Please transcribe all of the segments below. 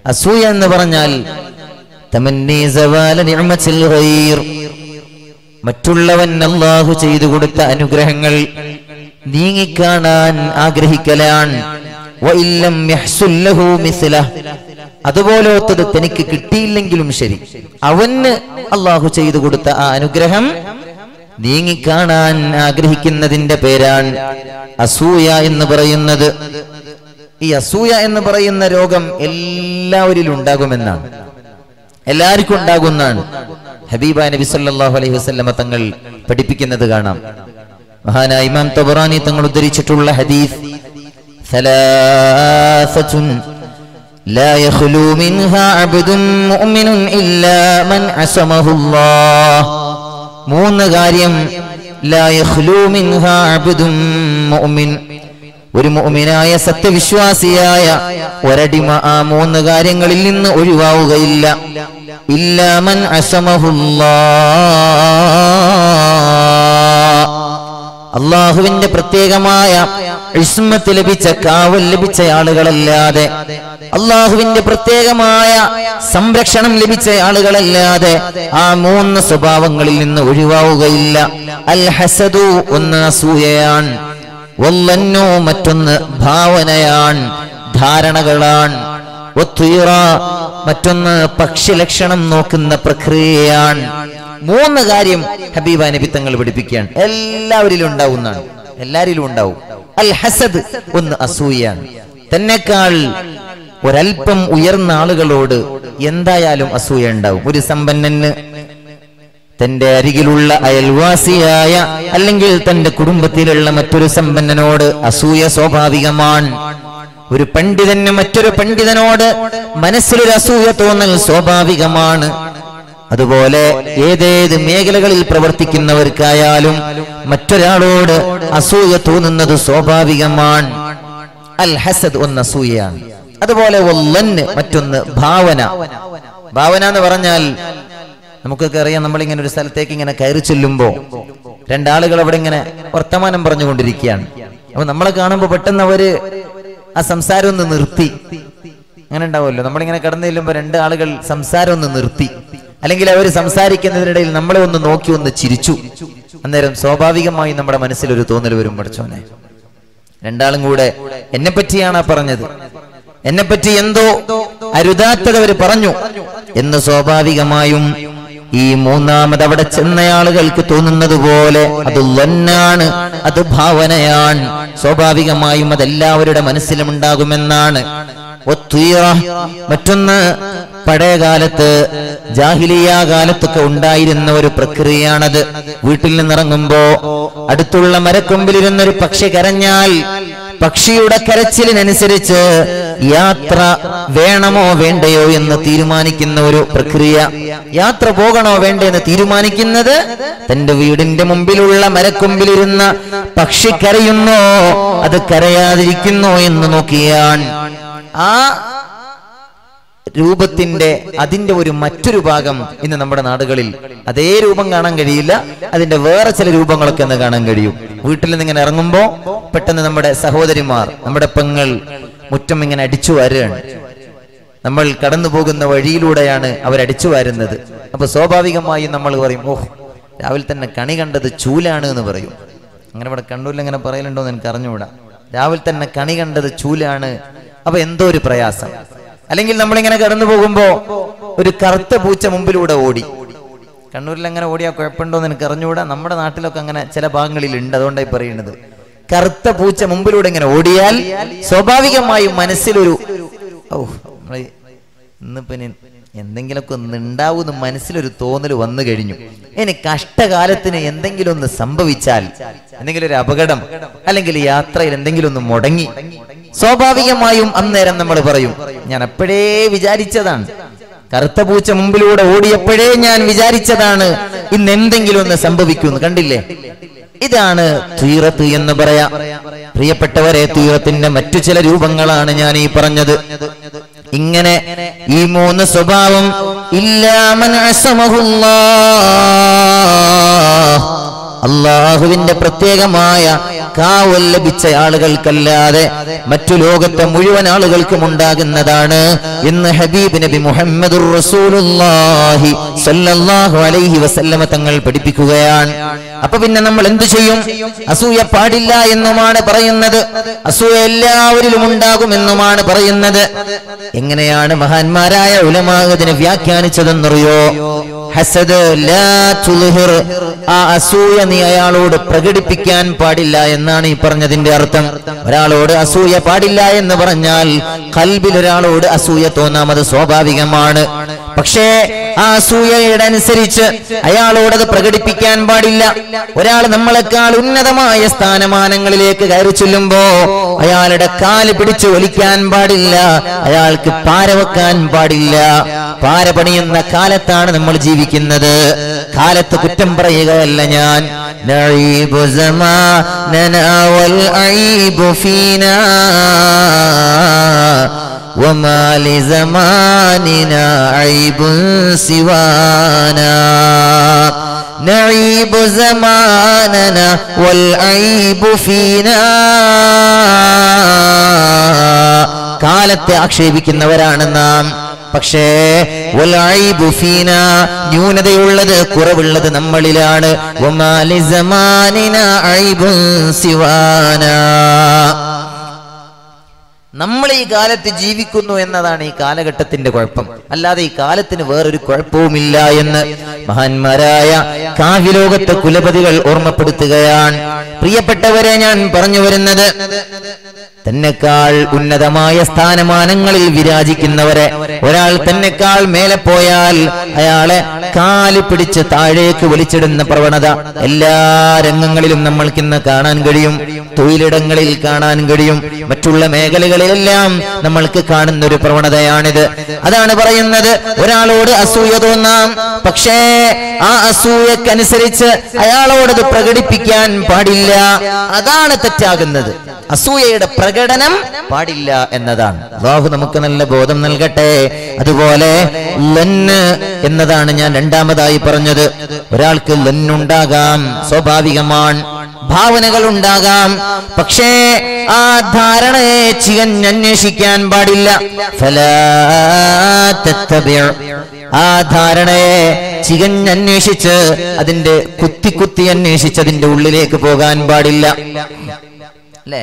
അസൂയ എന്ന് പറഞ്ഞാൽ തമന്നി സവാല നിഅമത്തിൽ ഗൈർ മറ്റുള്ളവൻ അള്ളാഹു ചെയ്തു കൊടുത്ത അനുഗ്രഹങ്ങൾ നീങ്ങിക്കാണാൻ ആഗ്രഹിക്കലാണ് വഇല്ലം യഹ്സുൽ ലഹു മിസ്ലഹ്. അതുപോലത്തത് തനിക്ക് കിട്ടിയില്ലെങ്കിലും ശരി അവന് അള്ളാഹു ചെയ്തു കൊടുത്ത ആ അനുഗ്രഹം നീങ്ങിക്കാണാൻ ആഗ്രഹിക്കുന്നതിന്റെ പേരാണ് അസൂയ എന്ന് പറയുന്നത് ഈ അസൂയ എന്ന് പറയുന്ന രോഗം എല്ലാവരിലും ഉണ്ടാകുമെന്നാണ് എല്ലാവർക്കും ഉണ്ടാകുന്നതാണ് ഹബീബ നബി സല്ലല്ലാഹു അലൈഹി വസല്ലമ തങ്ങൾ പഠിപ്പിക്കുന്നത് കാണാം മഹാനായ ഇമാം തബറാനി തങ്ങൾ ഉദ്ധരിച്ചിട്ടുള്ള ഹദീസ് ثلاثة لا يخلو منها عبد مؤمن إلا من عصمه الله മൂന്ന് കാര്യം لا يخلو منها عبد مؤمن ഒരു മുഅ്മിനായ സത്യവിശ്വാസിയായ ഒരടിമ ആ മൂന്ന് കാര്യങ്ങളിൽ നിന്ന് ഒഴിവാവുകയില്ല ഇല്ലാമൻ അള്ളാഹുവിന്റെ പ്രത്യേകമായ ഇസ്മത്ത് ലഭിച്ച കാവൽ ലഭിച്ച ആളുകളല്ലാതെ അള്ളാഹുവിന്റെ പ്രത്യേകമായ സംരക്ഷണം ലഭിച്ച ആളുകളല്ലാതെ ആ മൂന്ന് സ്വഭാവങ്ങളിൽ നിന്ന് ഒഴിവാവുകയില്ല അൽ ഹസദു ഒന്ന് അസൂയയാണ് വല്ലന്നോ മറ്റൊന്ന് ഭാവനയാൻ ധാരണകളാണ് ഒത്തുയറ മറ്റൊന്ന് പക്ഷിലക്ഷണം നോക്കുന്ന പ്രക്രിയയാണ് മൂന്ന് കാര്യം ഹബീബ നബി തങ്ങൾ പഠിപ്പിക്കുകയാണ് എല്ലാവരിലും ഉണ്ടാവുന്നതാണ് എല്ലാരിലും ഉണ്ടാവും അൽ ഹസദ് ഒന്ന് അസൂയാണ് തന്നെക്കാൾ ഒരൽപ്പം ഉയർന്ന ആളുകളോട് എന്തായാലും അസൂയ ഉണ്ടാവും ഒരു സമ്പന്നന് തന്റെ അരികിലുള്ള അയൽവാസിയായ അല്ലെങ്കിൽ തന്റെ കുടുംബത്തിലുള്ള മറ്റൊരു സമ്പന്നനോട് അസൂയ സ്വാഭാവികമാണ് ഒരു പണ്ഡിതന് മറ്റൊരു പണ്ഡിതനോട് മനസ്സിലൊരു അസൂയ തോന്നൽ സ്വാഭാവികമാണ് അതുപോലെ ഏതേത് മേഖലകളിൽ പ്രവർത്തിക്കുന്നവർക്കായാലും മറ്റൊരാളോട് അസൂയ തോന്നുന്നത് സ്വാഭാവികമാണ് അൽ ഹസദ് ഒന്ന് അസൂയയാണ് അതുപോലെ ഒല്ലന് മറ്റൊന്ന് ഭാവന ഭാവന എന്ന് പറഞ്ഞാൽ നമുക്കൊക്കെ അറിയാം നമ്മളിങ്ങനെ ഒരു സ്ഥലത്തേക്ക് ഇങ്ങനെ കയറി ചെല്ലുമ്പോ രണ്ടാളുകൾ അവിടെ ഇങ്ങനെ വർത്തമാനം പറഞ്ഞുകൊണ്ടിരിക്കുകയാണ് അപ്പൊ നമ്മളെ കാണുമ്പോ പെട്ടെന്ന് അവര് ആ സംസാരം ഒന്ന് നിർത്തി അങ്ങനെ ഉണ്ടാവുമല്ലോ നമ്മളിങ്ങനെ കടന്നു ചെല്ലുമ്പോ രണ്ട് ആളുകൾ സംസാരം ഒന്ന് നിർത്തി അല്ലെങ്കിൽ അവർ സംസാരിക്കുന്നതിനിടയിൽ നമ്മളെ ഒന്ന് നോക്കി ഒന്ന് ചിരിച്ചു അന്നേരം സ്വാഭാവികമായി നമ്മുടെ മനസ്സിൽ ഒരു തോന്നൽ വരും പഠിച്ചോനെ രണ്ടാളും കൂടെ എന്നെ പറ്റിയാണ് ആ പറഞ്ഞത് എന്നെ പറ്റി എന്തോ അരുതാത്തത് അവര് പറഞ്ഞു എന്ന് സ്വാഭാവികമായും ഈ മൂന്നാമത് അവിടെ ചെന്നയാളുകൾക്ക് തോന്നുന്നത് പോലെ അത് ലന്നാണ് അത് ഭാവനയാണ് സ്വാഭാവികമായും അതെല്ലാവരുടെ മനസ്സിലും ഉണ്ടാകുമെന്നാണ് ഒത്തുയറ മറ്റൊന്ന് പഴയ കാലത്ത് ജാഹിലിയ കാലത്തൊക്കെ ഉണ്ടായിരുന്ന ഒരു പ്രക്രിയയാണത് വീട്ടിൽ നിന്നിറങ്ങുമ്പോ അടുത്തുള്ള മരക്കൊമ്പിലിരുന്നൊരു പക്ഷി കരഞ്ഞാൽ പക്ഷിയുടെ കരച്ചിലിനനുസരിച്ച് യാത്ര വേണമോ വേണ്ടയോ എന്ന് തീരുമാനിക്കുന്ന ഒരു പ്രക്രിയ യാത്ര പോകണോ വേണ്ടോ എന്ന് തീരുമാനിക്കുന്നത് തന്റെ വീടിന്റെ മുമ്പിലുള്ള മരക്കൊമ്പിലിരുന്ന പക്ഷി കരയുന്നോ അത് കരയാതിരിക്കുന്നോ എന്ന് നോക്കിയാണ് ആ രൂപത്തിന്റെ അതിന്റെ ഒരു മറ്റൊരു ഭാഗം ഇന്ന് നമ്മുടെ നാടുകളിൽ അതേ രൂപം കാണാൻ കഴിയില്ല അതിന്റെ വേറെ ചില രൂപങ്ങളൊക്കെ ഒന്ന് കാണാൻ കഴിയും വീട്ടിൽ നിന്ന് ഇങ്ങനെ ഇറങ്ങുമ്പോ പെട്ടെന്ന് നമ്മുടെ സഹോദരിമാർ നമ്മുടെ പെങ്ങൾ മുറ്റം ഇങ്ങനെ അടിച്ചു വാരുകയാണ് നമ്മൾ കടന്നു പോകുന്ന വഴിയിലൂടെയാണ് അവർ അടിച്ചു വാരുന്നത് അപ്പൊ സ്വാഭാവികമായും നമ്മൾ പറയും ഓഹ് രാവിലെ തന്നെ കണി കണ്ടത് ചൂലാണ് എന്ന് പറയും അങ്ങനെ ഇവിടെ കണ്ണൂരിൽ അങ്ങനെ പറയലുണ്ടോ എന്ന് എനിക്ക് അറിഞ്ഞുകൂടാ രാവിലെ തന്നെ കണി കണ്ടത് ചൂലാണ് അപ്പൊ എന്തോ ഒരു പ്രയാസം അല്ലെങ്കിൽ നമ്മളിങ്ങനെ കടന്നു പോകുമ്പോ ഒരു കറുത്ത പൂച്ച മുമ്പിലൂടെ ഓടി കണ്ണൂരിൽ അങ്ങനെ ഓടിയാൽ കുഴപ്പമുണ്ടോ എന്ന് എനിക്ക് അറിഞ്ഞുകൂടാ നമ്മുടെ നാട്ടിലൊക്കെ അങ്ങനെ ചില ഭാഗങ്ങളിൽ ഉണ്ട് അതുകൊണ്ടായി പറയുന്നത് കറുത്ത പൂച്ച മുമ്പിലൂടെ ഇങ്ങനെ ഓടിയാൽ സ്വാഭാവികമായും മനസ്സിലൊരു ഓ നമ്മള് ഇന്നിപ്പോ ഇനി എന്തെങ്കിലുമൊക്കെ ഒന്ന് ഉണ്ടാവുന്ന മനസ്സിലൊരു തോന്നൽ വന്നു കഴിഞ്ഞു ഇനി കഷ്ടകാലത്തിന് എന്തെങ്കിലും ഒന്ന് സംഭവിച്ചാൽ എന്തെങ്കിലും ഒരു അപകടം അല്ലെങ്കിൽ യാത്രയിൽ എന്തെങ്കിലും ഒന്ന് മുടങ്ങി സ്വാഭാവികമായും അന്നേരം നമ്മൾ പറയും ഞാൻ അപ്പോഴേ വിചാരിച്ചതാണ് കറുത്ത പൂച്ച മുമ്പിലൂടെ ഓടിയപ്പോഴേ ഞാൻ വിചാരിച്ചതാണ് ഇന്ന് എന്തെങ്കിലും ഒന്ന് സംഭവിക്കുമെന്ന് കണ്ടില്ലേ ഇതാണ് തീറത്ത് എന്ന് പറയാം പ്രിയപ്പെട്ടവരെ തീറത്തിന്റെ മറ്റു ചില രൂപങ്ങളാണ് ഞാൻ ഈ പറഞ്ഞത് ഇങ്ങനെ ഈ മൂന്ന് സ്വഭാവം ഇല്ലാമൻ അസമഹുല്ലാ അള്ളാഹുവിന്റെ പ്രത്യേകമായ കാവൽ ലഭിച്ച ആളുകൾക്കല്ലാതെ മറ്റു ലോകത്തെ മുഴുവൻ ആളുകൾക്കും ഉണ്ടാകുന്നതാണ് എന്ന് ഹബീബ് നബി മുഹമ്മദ് റസൂലുള്ളാഹി സ്വല്ലല്ലാഹു അലൈഹി വസല്ലമ തങ്ങൾ പഠിപ്പിക്കുകയാണ് അപ്പൊ പിന്നെ നമ്മൾ എന്തു ചെയ്യും അസൂയ പാടില്ല എന്നുമാണ് പറയുന്നത് അസൂയ എല്ലാവരിലും ഉണ്ടാകുമെന്നുമാണ് പറയുന്നത് എങ്ങനെയാണ് മഹാന്മാരായ ഉലമാകതിനെ വ്യാഖ്യാനിച്ചതെന്നറിയോ ഹസദ് ലാ തുൽഹിർ ആ അസൂയ നീ അയാളോട് പ്രകടിപ്പിക്കാൻ പാടില്ല എന്നാണ് ഈ പറഞ്ഞതിന്റെ അർത്ഥം ഒരാളോട് അസൂയ പാടില്ല എന്ന് പറഞ്ഞാൽ കൽബിൽ ഒരാളോട് അസൂയ തോന്നാം അത് സ്വാഭാവികമാണ് പക്ഷേ ആ അസൂയയുടെ അനുസരിച്ച് അയാളോട് അത് പ്രകടിപ്പിക്കാൻ പാടില്ല ഒരാൾ നമ്മളെക്കാൾ ഉന്നതമായ സ്ഥാനമാനങ്ങളിലേക്ക് കയറി ചെല്ലുമ്പോ അയാളുടെ കാല് പിടിച്ചു വലിക്കാൻ പാടില്ല അയാൾക്ക് പാര വെക്കാൻ പാടില്ല പാര പണിയുന്ന കാലത്താണ് നമ്മൾ ജീവിക്കുന്നത് കാലത്ത് കുറ്റം പറയുകയല്ല ഞാൻ نعيب زماننا والعيب فينا وما لزماننا عيب سوانا نعيب زماننا والعيب فينا കാലത്തെ ആക്ഷേപിക്കുന്നവരാണ് നാം പക്ഷേ വൽഐബു ഫീന ന്യൂനതയുള്ളത് കുറവുള്ളത് നമ്മളിലാണ് വമാലി സമാനിന ഐബുൻ സിവാനാ നമ്മൾ ഈ കാലത്ത് ജീവിക്കുന്നു എന്നതാണ് ഈ കാലഘട്ടത്തിന്റെ കുഴപ്പം അല്ലാതെ ഈ കാലത്തിന് വേറൊരു കുഴപ്പവുമില്ല എന്ന് മഹാന്മാരായ കാവ്യലോകത്തെ കുലപതികൾ ഓർമ്മപ്പെടുത്തുകയാണ് പ്രിയപ്പെട്ടവരെ ഞാൻ പറഞ്ഞു വരുന്നത് തന്നെക്കാൾ ഉന്നതമായ സ്ഥാനമാനങ്ങളിൽ വിരാജിക്കുന്നവരെ ഒരാൾ തന്നെക്കാൾ മേലെ പോയാൽ അയാളെ കാല് പിടിച്ച് താഴേക്ക് വലിച്ചിടുന്ന പ്രവണത എല്ലാ രംഗങ്ങളിലും നമ്മൾക്കിന്ന് കാണാൻ കഴിയും തൊഴിലിടങ്ങളിൽ കാണാൻ കഴിയും മറ്റുള്ള മേഖലകളിലെല്ലാം നമ്മൾക്ക് കാണുന്ന ഒരു പ്രവണതയാണിത് അതാണ് പറയുന്നത് ഒരാളോട് അസൂയ തോന്നാം പക്ഷേ ആ അസൂയക്കനുസരിച്ച് അയാളോടത് പ്രകടിപ്പിക്കാൻ പാടില്ല അതാണ് തെറ്റാകുന്നത് അസൂയയുടെ പ്രകടനം പാടില്ല എന്നതാണ് അള്ളാഹു നമുക്ക് നല്ല ബോധം നൽകട്ടെ അതുപോലെ ലന്ന് എന്നതാണ് ഞാൻ രണ്ടാമതായി പറഞ്ഞത് ഒരാൾക്ക് ലന്നുണ്ടാകാം സ്വാഭാവികമാണ് ഭാവനകൾ ഉണ്ടാകാം പക്ഷേ ആ ധാരണയെ ചികഞ്ഞന്വേഷിക്കാൻ പാടില്ല ഫലാ തത്തബിഅ. ആ ധാരണയെ ചികഞ്ഞന്വേഷിച്ച് അതിന്റെ കുത്തി കുത്തി അന്വേഷിച്ച് അതിന്റെ ഉള്ളിലേക്ക് പോകാൻ പാടില്ല അല്ലെ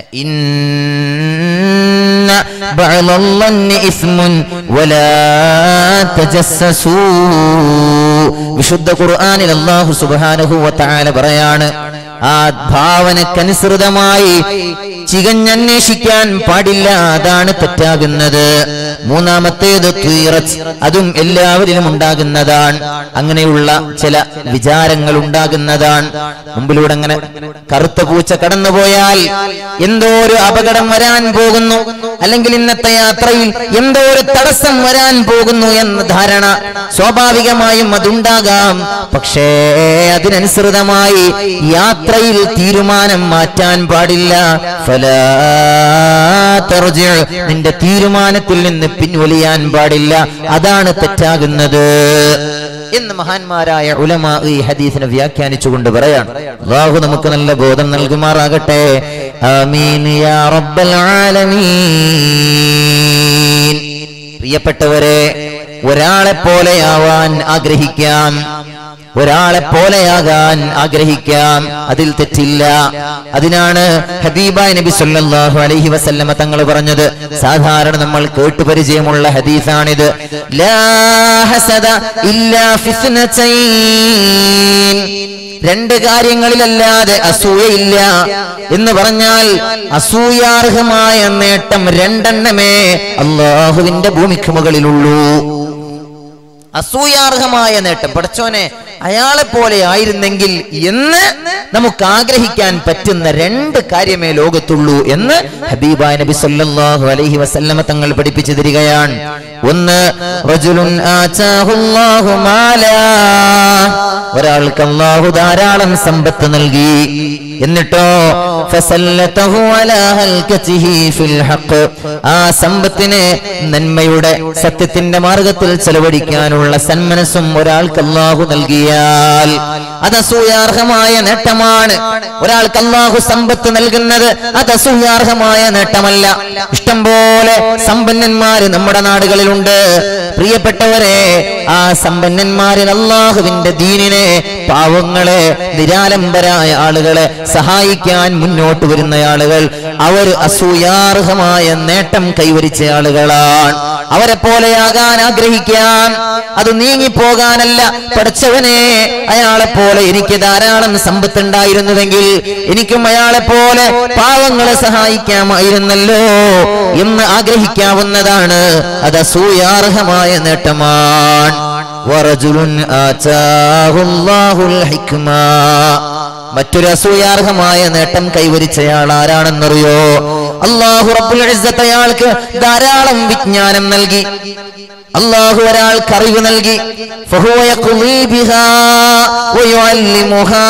ഇന്ന ബഅളല്ലന്നി ഇസ്മുൻ വലാ തജസ്സസൂ വിശുദ്ധ ഖുർആനിൽ അല്ലാഹു സുബ്ഹാനഹു വ തആല പറയാണ് ആ ഭാവനക്കനുസൃതമായി ചികഞ്ഞന്വേഷിക്കാൻ പാടില്ല അതാണ് തെറ്റാകുന്നത് മൂന്നാമത്തേത് ത്വീറത്ത് അതും എല്ലാവരിലും ഉണ്ടാകുന്നതാണ് അങ്ങനെയുള്ള ചില വിചാരങ്ങൾ ഉണ്ടാകുന്നതാണ് മുമ്പിലൂടെ അങ്ങനെ കറുത്ത പൂച്ച കടന്നുപോയാൽ എന്തോ ഒരു അപകടം വരാൻ പോകുന്നു അല്ലെങ്കിൽ ഇന്നത്തെ യാത്രയിൽ എന്തോ ഒരു തടസ്സം വരാൻ പോകുന്നു എന്ന ധാരണ സ്വാഭാവികമായും അതുണ്ടാകാം പക്ഷേ അതിനനുസൃതമായി യാത്രയിൽ തീരുമാനം മാറ്റാൻ പാടില്ല ഫലാ തർജിഅ്. നിന്റെ തീരുമാനത്തിൽ നിന്ന് പിൻവലിയാൻ പാടില്ല അതാണ് തെറ്റാകുന്നത് എന്ന് മഹാന്മാരായ ഉലമ ഈ ഹദീസിനെ വ്യാഖ്യാനിച്ചുകൊണ്ട് പറയാണ് അള്ളാഹു നമുക്ക് നല്ല ബോധം നൽകുമാറാകട്ടെ ആമീൻ യാ റബ്ബൽ ആലമീൻ പ്രിയപ്പെട്ടവരെ ഒരാളെ പോലെയാവാൻ ആഗ്രഹിക്കാം ഒരാളെ പോലെയാകാൻ ആഗ്രഹിക്കാം അതിൽ തെറ്റില്ല അതിനാണ് ഹബീബായ നബി സല്ലല്ലാഹു അലൈഹി വസല്ലമ തങ്ങൾ പറഞ്ഞത് സാധാരണ നമ്മൾ കേട്ടുപരിചയമുള്ള ഹദീസാണിത് ലാ ഹസദ ഇല്ലാ ഫിത്നതൈൻ രണ്ട് കാര്യങ്ങളിലല്ലാതെ അസൂയയില്ല എന്ന് പറഞ്ഞാൽ അസൂയാർഹമായ നേട്ടം രണ്ടെണ്ണമേ അള്ളാഹുവിന്റെ ഭൂമിക്ക് മുകളിലുള്ളൂ അസൂയാർഹമായ നേട്ടം പഠിച്ചോനെ അയാളെ പോലെ ആയിരുന്നെങ്കിൽ എന്ന് നമുക്ക് ആഗ്രഹിക്കാൻ പറ്റുന്ന രണ്ട് കാര്യമേ ലോകത്തുള്ളൂ എന്ന് ഹബീബായ നബി സല്ലല്ലാഹു അലൈഹി വസല്ലമ തങ്ങൾ പഠിപ്പിച്ചു തരികയാണ് ഒന്ന് റജുലുൻ ആതാഹുല്ലാഹു മാലാ ഒരാൾക്ക് അല്ലാഹു ധാരാളം സമ്പത്ത് നൽകി എന്നിട്ടോ ഫസല്ലതഹു അലാ ഹൽകതിഹി ഫിൽ ഹഖ് ആ സമ്പത്തിനെ നന്മയുടെ സത്യത്തിന്റെ മാർഗത്തിൽ ചെലവഴിക്കാനുള്ള നൽകുന്നതിനുള്ള സന്മനസ്സും ഒരാൾക്ക് അള്ളാഹു നൽകിയാൽ അത് അസൂയാർഹമായ നേട്ടമാണ് ഒരാൾക്ക് അള്ളാഹു സമ്പത്ത് നൽകുന്നത് അത് അസൂയാർഹമായ നേട്ടമല്ല ഇഷ്ടം പോലെ സമ്പന്നന്മാര് നമ്മുടെ നാടുകളിലുണ്ട് പ്രിയപ്പെട്ടവരെ ആ സമ്പന്നന്മാരിൽ അള്ളാഹുവിന്റെ ദീനിനെ പാവങ്ങളെ നിരാലംബരായ ആളുകളെ സഹായിക്കാൻ മുന്നോട്ട് വരുന്ന ആളുകൾ അവർ അസൂയാർഹമായ നേട്ടം കൈവരിച്ച ആളുകളാണ് അവരെ പോലെയാകാൻ ആഗ്രഹിക്കാൻ അത് നീങ്ങിപ്പോകാനല്ല പഠിച്ചവനെ അയാളെ പോലെ എനിക്ക് ധാരാളം സമ്പത്ത് ഉണ്ടായിരുന്നുവെങ്കിൽ എനിക്കും അയാളെ പോലെ പാവങ്ങളെ സഹായിക്കാമായിരുന്നല്ലോ എന്ന് ആഗ്രഹിക്കാവുന്നതാണ് അത് അസൂയാർഹമായ നേട്ടമാണ് വറജുലുൻ ആതാഹുല്ലാഹുൽ ഹിക്മ മറ്റൊരു അസൂയാർഹമായ നേട്ടം കൈവരിച്ചയാൾ ആരാണെന്നറിയോ അള്ളാഹു റബ്ബുൽ ഇസ്സത്ത് അയാൾക്ക് ധാരാളം വിജ്ഞാനം നൽകി അള്ളാഹു ഒരാൾക്ക് അറിവ് നൽകി ഫഹുവ യഖ്ളീ ബിഹാ വയുഅല്ലിമുഹാ.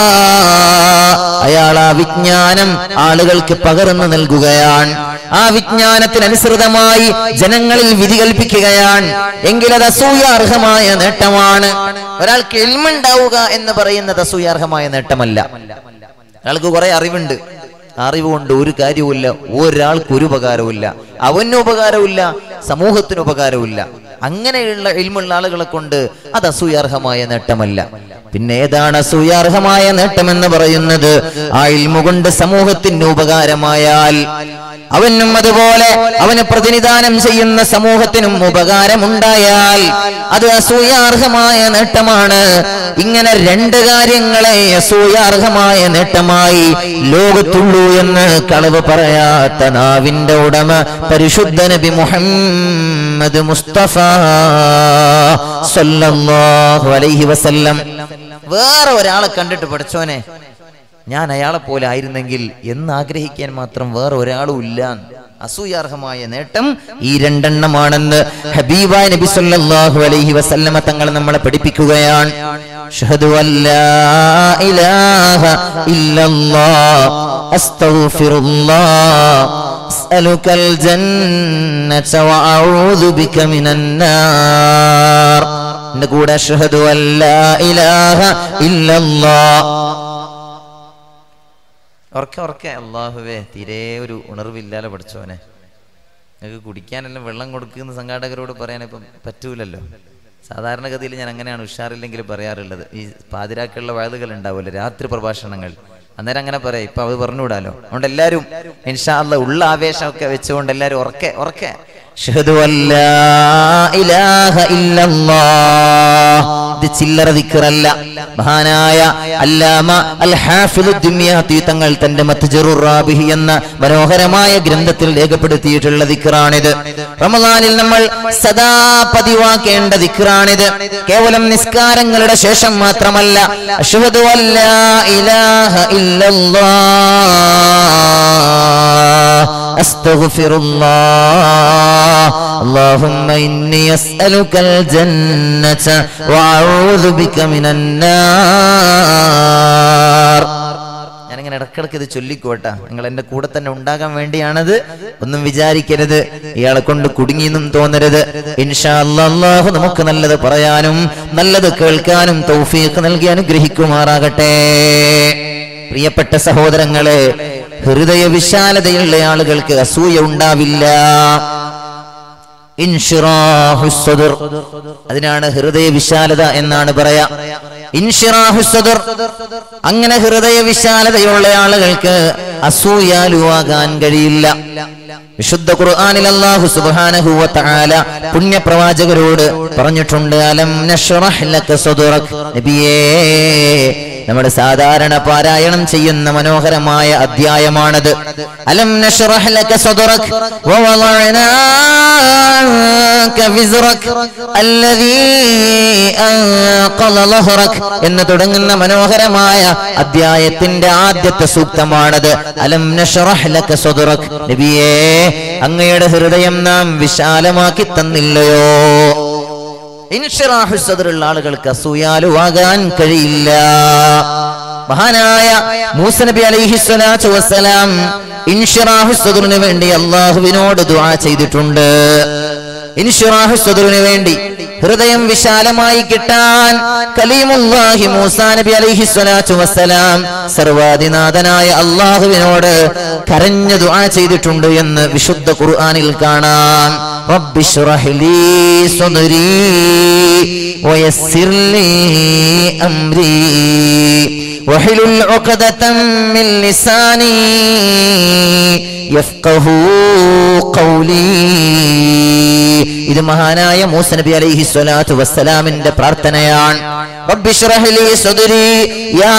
അയാൾ ആ വിജ്ഞാനം ആളുകൾക്ക് പകർന്നു നൽകുകയാണ് ആ വിജ്ഞാനത്തിനനുസൃതമായി ജനങ്ങളിൽ വിധി കൽപ്പിക്കുകയാണ് എങ്കിൽ അത് അസൂയാർഹമായ നേട്ടമാണ് ഒരാൾക്ക് എൽമുണ്ടാവുക എന്ന് പറയുന്നത് അസൂയാർഹമായ നേട്ടമല്ല അയാൾക്ക് കുറെ അറിവുണ്ട് ആ അറിവ് കൊണ്ട് ഒരു കാര്യവുമില്ല ഒരാൾക്ക് ഒരു ഉപകാരവുമില്ല അവന് ഉപകാരമില്ല സമൂഹത്തിന് ഉപകാരമില്ല അങ്ങനെയുള്ള ഇൽമുള്ള ആളുകളെ കൊണ്ട് അത് അസൂയാർഹമായ നേട്ടമല്ല പിന്നെ ഏതാണ് അസൂയാർഹമായ നേട്ടമെന്ന് പറയുന്നത് ആ ഇൽമു കൊണ്ട് സമൂഹത്തിന് ഉപകാരമായാൽ അവനും അതുപോലെ അവന് പ്രതിനിധാനം ചെയ്യുന്ന സമൂഹത്തിനും ഉപകാരമുണ്ടായാൽ അത് അസൂയാർഹമായ നേട്ടമാണ് ഇങ്ങനെ രണ്ട് കാര്യങ്ങളെ അസൂയാർഹമായ നേട്ടമായി ലോകത്തുള്ളൂ എന്ന് കളവ് പറയാത്ത നാവിന്റെ ഉടമ പരിശുദ്ധ നബി മുഹമ്മദ് മുസ്തഫ സല്ലല്ലാഹു അലൈഹി വസല്ലം വേറെ ഒരാളെ കണ്ടിട്ട് പഠിച്ചോനെ ഞാൻ അയാളെ പോലെ ആയിരുന്നെങ്കിൽ എന്ന് ആഗ്രഹിക്കാൻ മാത്രം വേറെ ഒരാളും ഇല്ല അസൂയാർഹമായ നേട്ടം ഈ രണ്ടെണ്ണമാണെന്ന് ഹബീബായ നബി സല്ലല്ലാഹു അലൈഹി വസല്ലമ തങ്ങൾ നമ്മളെ പഠിപ്പിക്കുകയാണ് അഷ്ഹദു അല്ലാ ഇലാഹ ഇല്ലല്ലാഹ് അസ്തഗ്ഫിറുല്ലാഹ് അസ്അലുകൽ ജന്നത വഅഊദു ബിക മിനന്നാർ എന്റെ കൂടെ അഷ്ഹദു അല്ലാ ഇലാഹ ഇല്ലല്ലാഹ് ഉറക്കെ ഉറക്കെ അള്ളാഹുവേ തീരെ ഒരു ഉണർവില്ലാതെ പഠിച്ചോനെ നിങ്ങൾക്ക് കുടിക്കാനെല്ലാം വെള്ളം കൊടുക്കുന്ന സംഘാടകരോട് പറയാൻ ഇപ്പം പറ്റൂലല്ലോ സാധാരണഗതിയിൽ ഞാൻ അങ്ങനെയാണ് ഉഷാറില്ലെങ്കിൽ പറയാറുള്ളത് ഈ പാതിരാക്കുള്ള വയലുകൾ ഉണ്ടാവുമല്ലോ രാത്രി പ്രഭാഷണങ്ങൾ അന്നേരം അങ്ങനെ പറയാം ഇപ്പൊ അത് പറഞ്ഞുവിടാലോ അതുകൊണ്ട് എല്ലാവരും ഇൻഷാ അല്ല ഉള്ള ആവേശമൊക്കെ വെച്ചുകൊണ്ട് എല്ലാവരും ഉറക്കെ ഉറക്കെ അഷ്ഹദു അല്ലാ ഇലാഹ ഇല്ലല്ലാഹ് ഇത് ചില്ലറ ദിക്റല്ല മഹാനായ അല്ലാമ അൽ ഹാഫിദു ദുമ്യാത്തി തങ്ങൾ തന്റെ മത്ജറുർ റാബിഹി എന്ന മനോഹരമായ ഗ്രന്ഥത്തിൽ രേഖപ്പെടുത്തിയിട്ടുള്ള ദിക്റാണിത് റമദാനിൽ നമ്മൾ സദാ പതിവാക്കേണ്ട ദിക്റാണിത് കേവലം നിസ്കാരങ്ങളുടെ ശേഷം മാത്രമല്ല അഷ്ഹദു അല്ലാ ഇലാഹ ഇല്ലല്ലാഹ് أستغفر الله اللهم إني أسألك الجنة وأعوذ بك من النار ഞാനിങ്ങനെ ഇടക്കിടക്ക് ഇത് ചൊല്ലിക്കോട്ടെ നിങ്ങൾ എന്റെ കൂടെ തന്നെ ഉണ്ടാകാൻ വേണ്ടിയാണത് ഒന്നും വിചാരിക്കരുത് ഇയാളെ കൊണ്ട് കുടുങ്ങിയെന്നും തോന്നരുത് ഇൻഷാ അല്ലാ അല്ലാഹു നമുക്ക് നല്ലത് പറയാനും നല്ലത് കേൾക്കാനും തൗഫീഖ് നൽകി അനുഗ്രഹിക്കുമാറാകട്ടെ പ്രിയപ്പെട്ട സഹോദരങ്ങളെ ഹൃദയ വിശാലതയുള്ള ആളുകൾക്ക് അസൂയ ഉണ്ടാവില്ല ഇൻഷിറാഹുസ്സദുർ അതിനാണ് ഹൃദയ വിശാലത എന്നാണ് പറയാ ഇൻഷിറാഹുസ്സദുർ അങ്ങനെ ഹൃദയ വിശാലതയുള്ള ആളുകൾക്ക് അസൂയാലുവാകാൻ കഴിയില്ല വിശുദ്ധ ഖുർആനിൽ അല്ലാഹു സുബ്ഹാനഹു വ തആല പുണ്യപ്രവാചകരോട് പറഞ്ഞിട്ടുണ്ട് അലം നഷ്റഹ് ലക സദറക് നബിയേ നമ്മുടെ സാധാരണ പാരായണം ചെയ്യുന്ന മനോഹരമായ അധ്യായമാണത് അലം നഷ്റഹ് ലക സദറക് വവളഅനാക വിസ്റക് അല്ലദീ അൻഖള ലഹ്റക് എന്ന് തുടങ്ങുന്ന മനോഹരമായ അധ്യായത്തിന്റെ ആദ്യത്തെ സൂക്തമാണത് അലം നഷ്റഹ് ലക സദറക് നബിയേ അങ്ങയുടെ ഹൃദയം നാം വിശാലമാക്കി തന്നില്ലയോ ഇൻഷിറാഹുസദറുള്ള ആളുകൾക്ക് അസൂയാലുവാകാൻ കഴിയില്ല മഹാനായ മൂസ നബി അലൈഹി സ്വലാത്തു വസ്സലാം ഇൻഷിറാഹുസദറിന് വേണ്ടി അള്ളാഹുവിനോട് ദുആ ചെയ്തിട്ടുണ്ട് ഇൻഷുറാഹു സദറിന് വേണ്ടി ഹൃദയം വിശാലമായി കിട്ടാൻ കലീമുല്ലാഹി മൂസാ നബി അലൈഹി സ്വലാത്തു വസ്സലാം സർവാധിനാഥനായ അള്ളാഹുവിനോട് കരഞ്ഞു ദുആ ചെയ്തിട്ടുണ്ട് എന്ന് വിശുദ്ധ ഖുർആനിൽ കാണാം റബ്ബിശ്റഹ് ലീ സദ്രീ വയസ്സിർ ലീ അംരീ وحلل عقدة من لساني يفقه قولي ഇത് മഹാനായ മൂസ നബി അലൈഹി സ്വലാത്തു വസ്സലാമിന്റെ പ്രാർത്ഥനയാണ് റബ്ബിശ്റഹ് ലീ സദ്രി യാ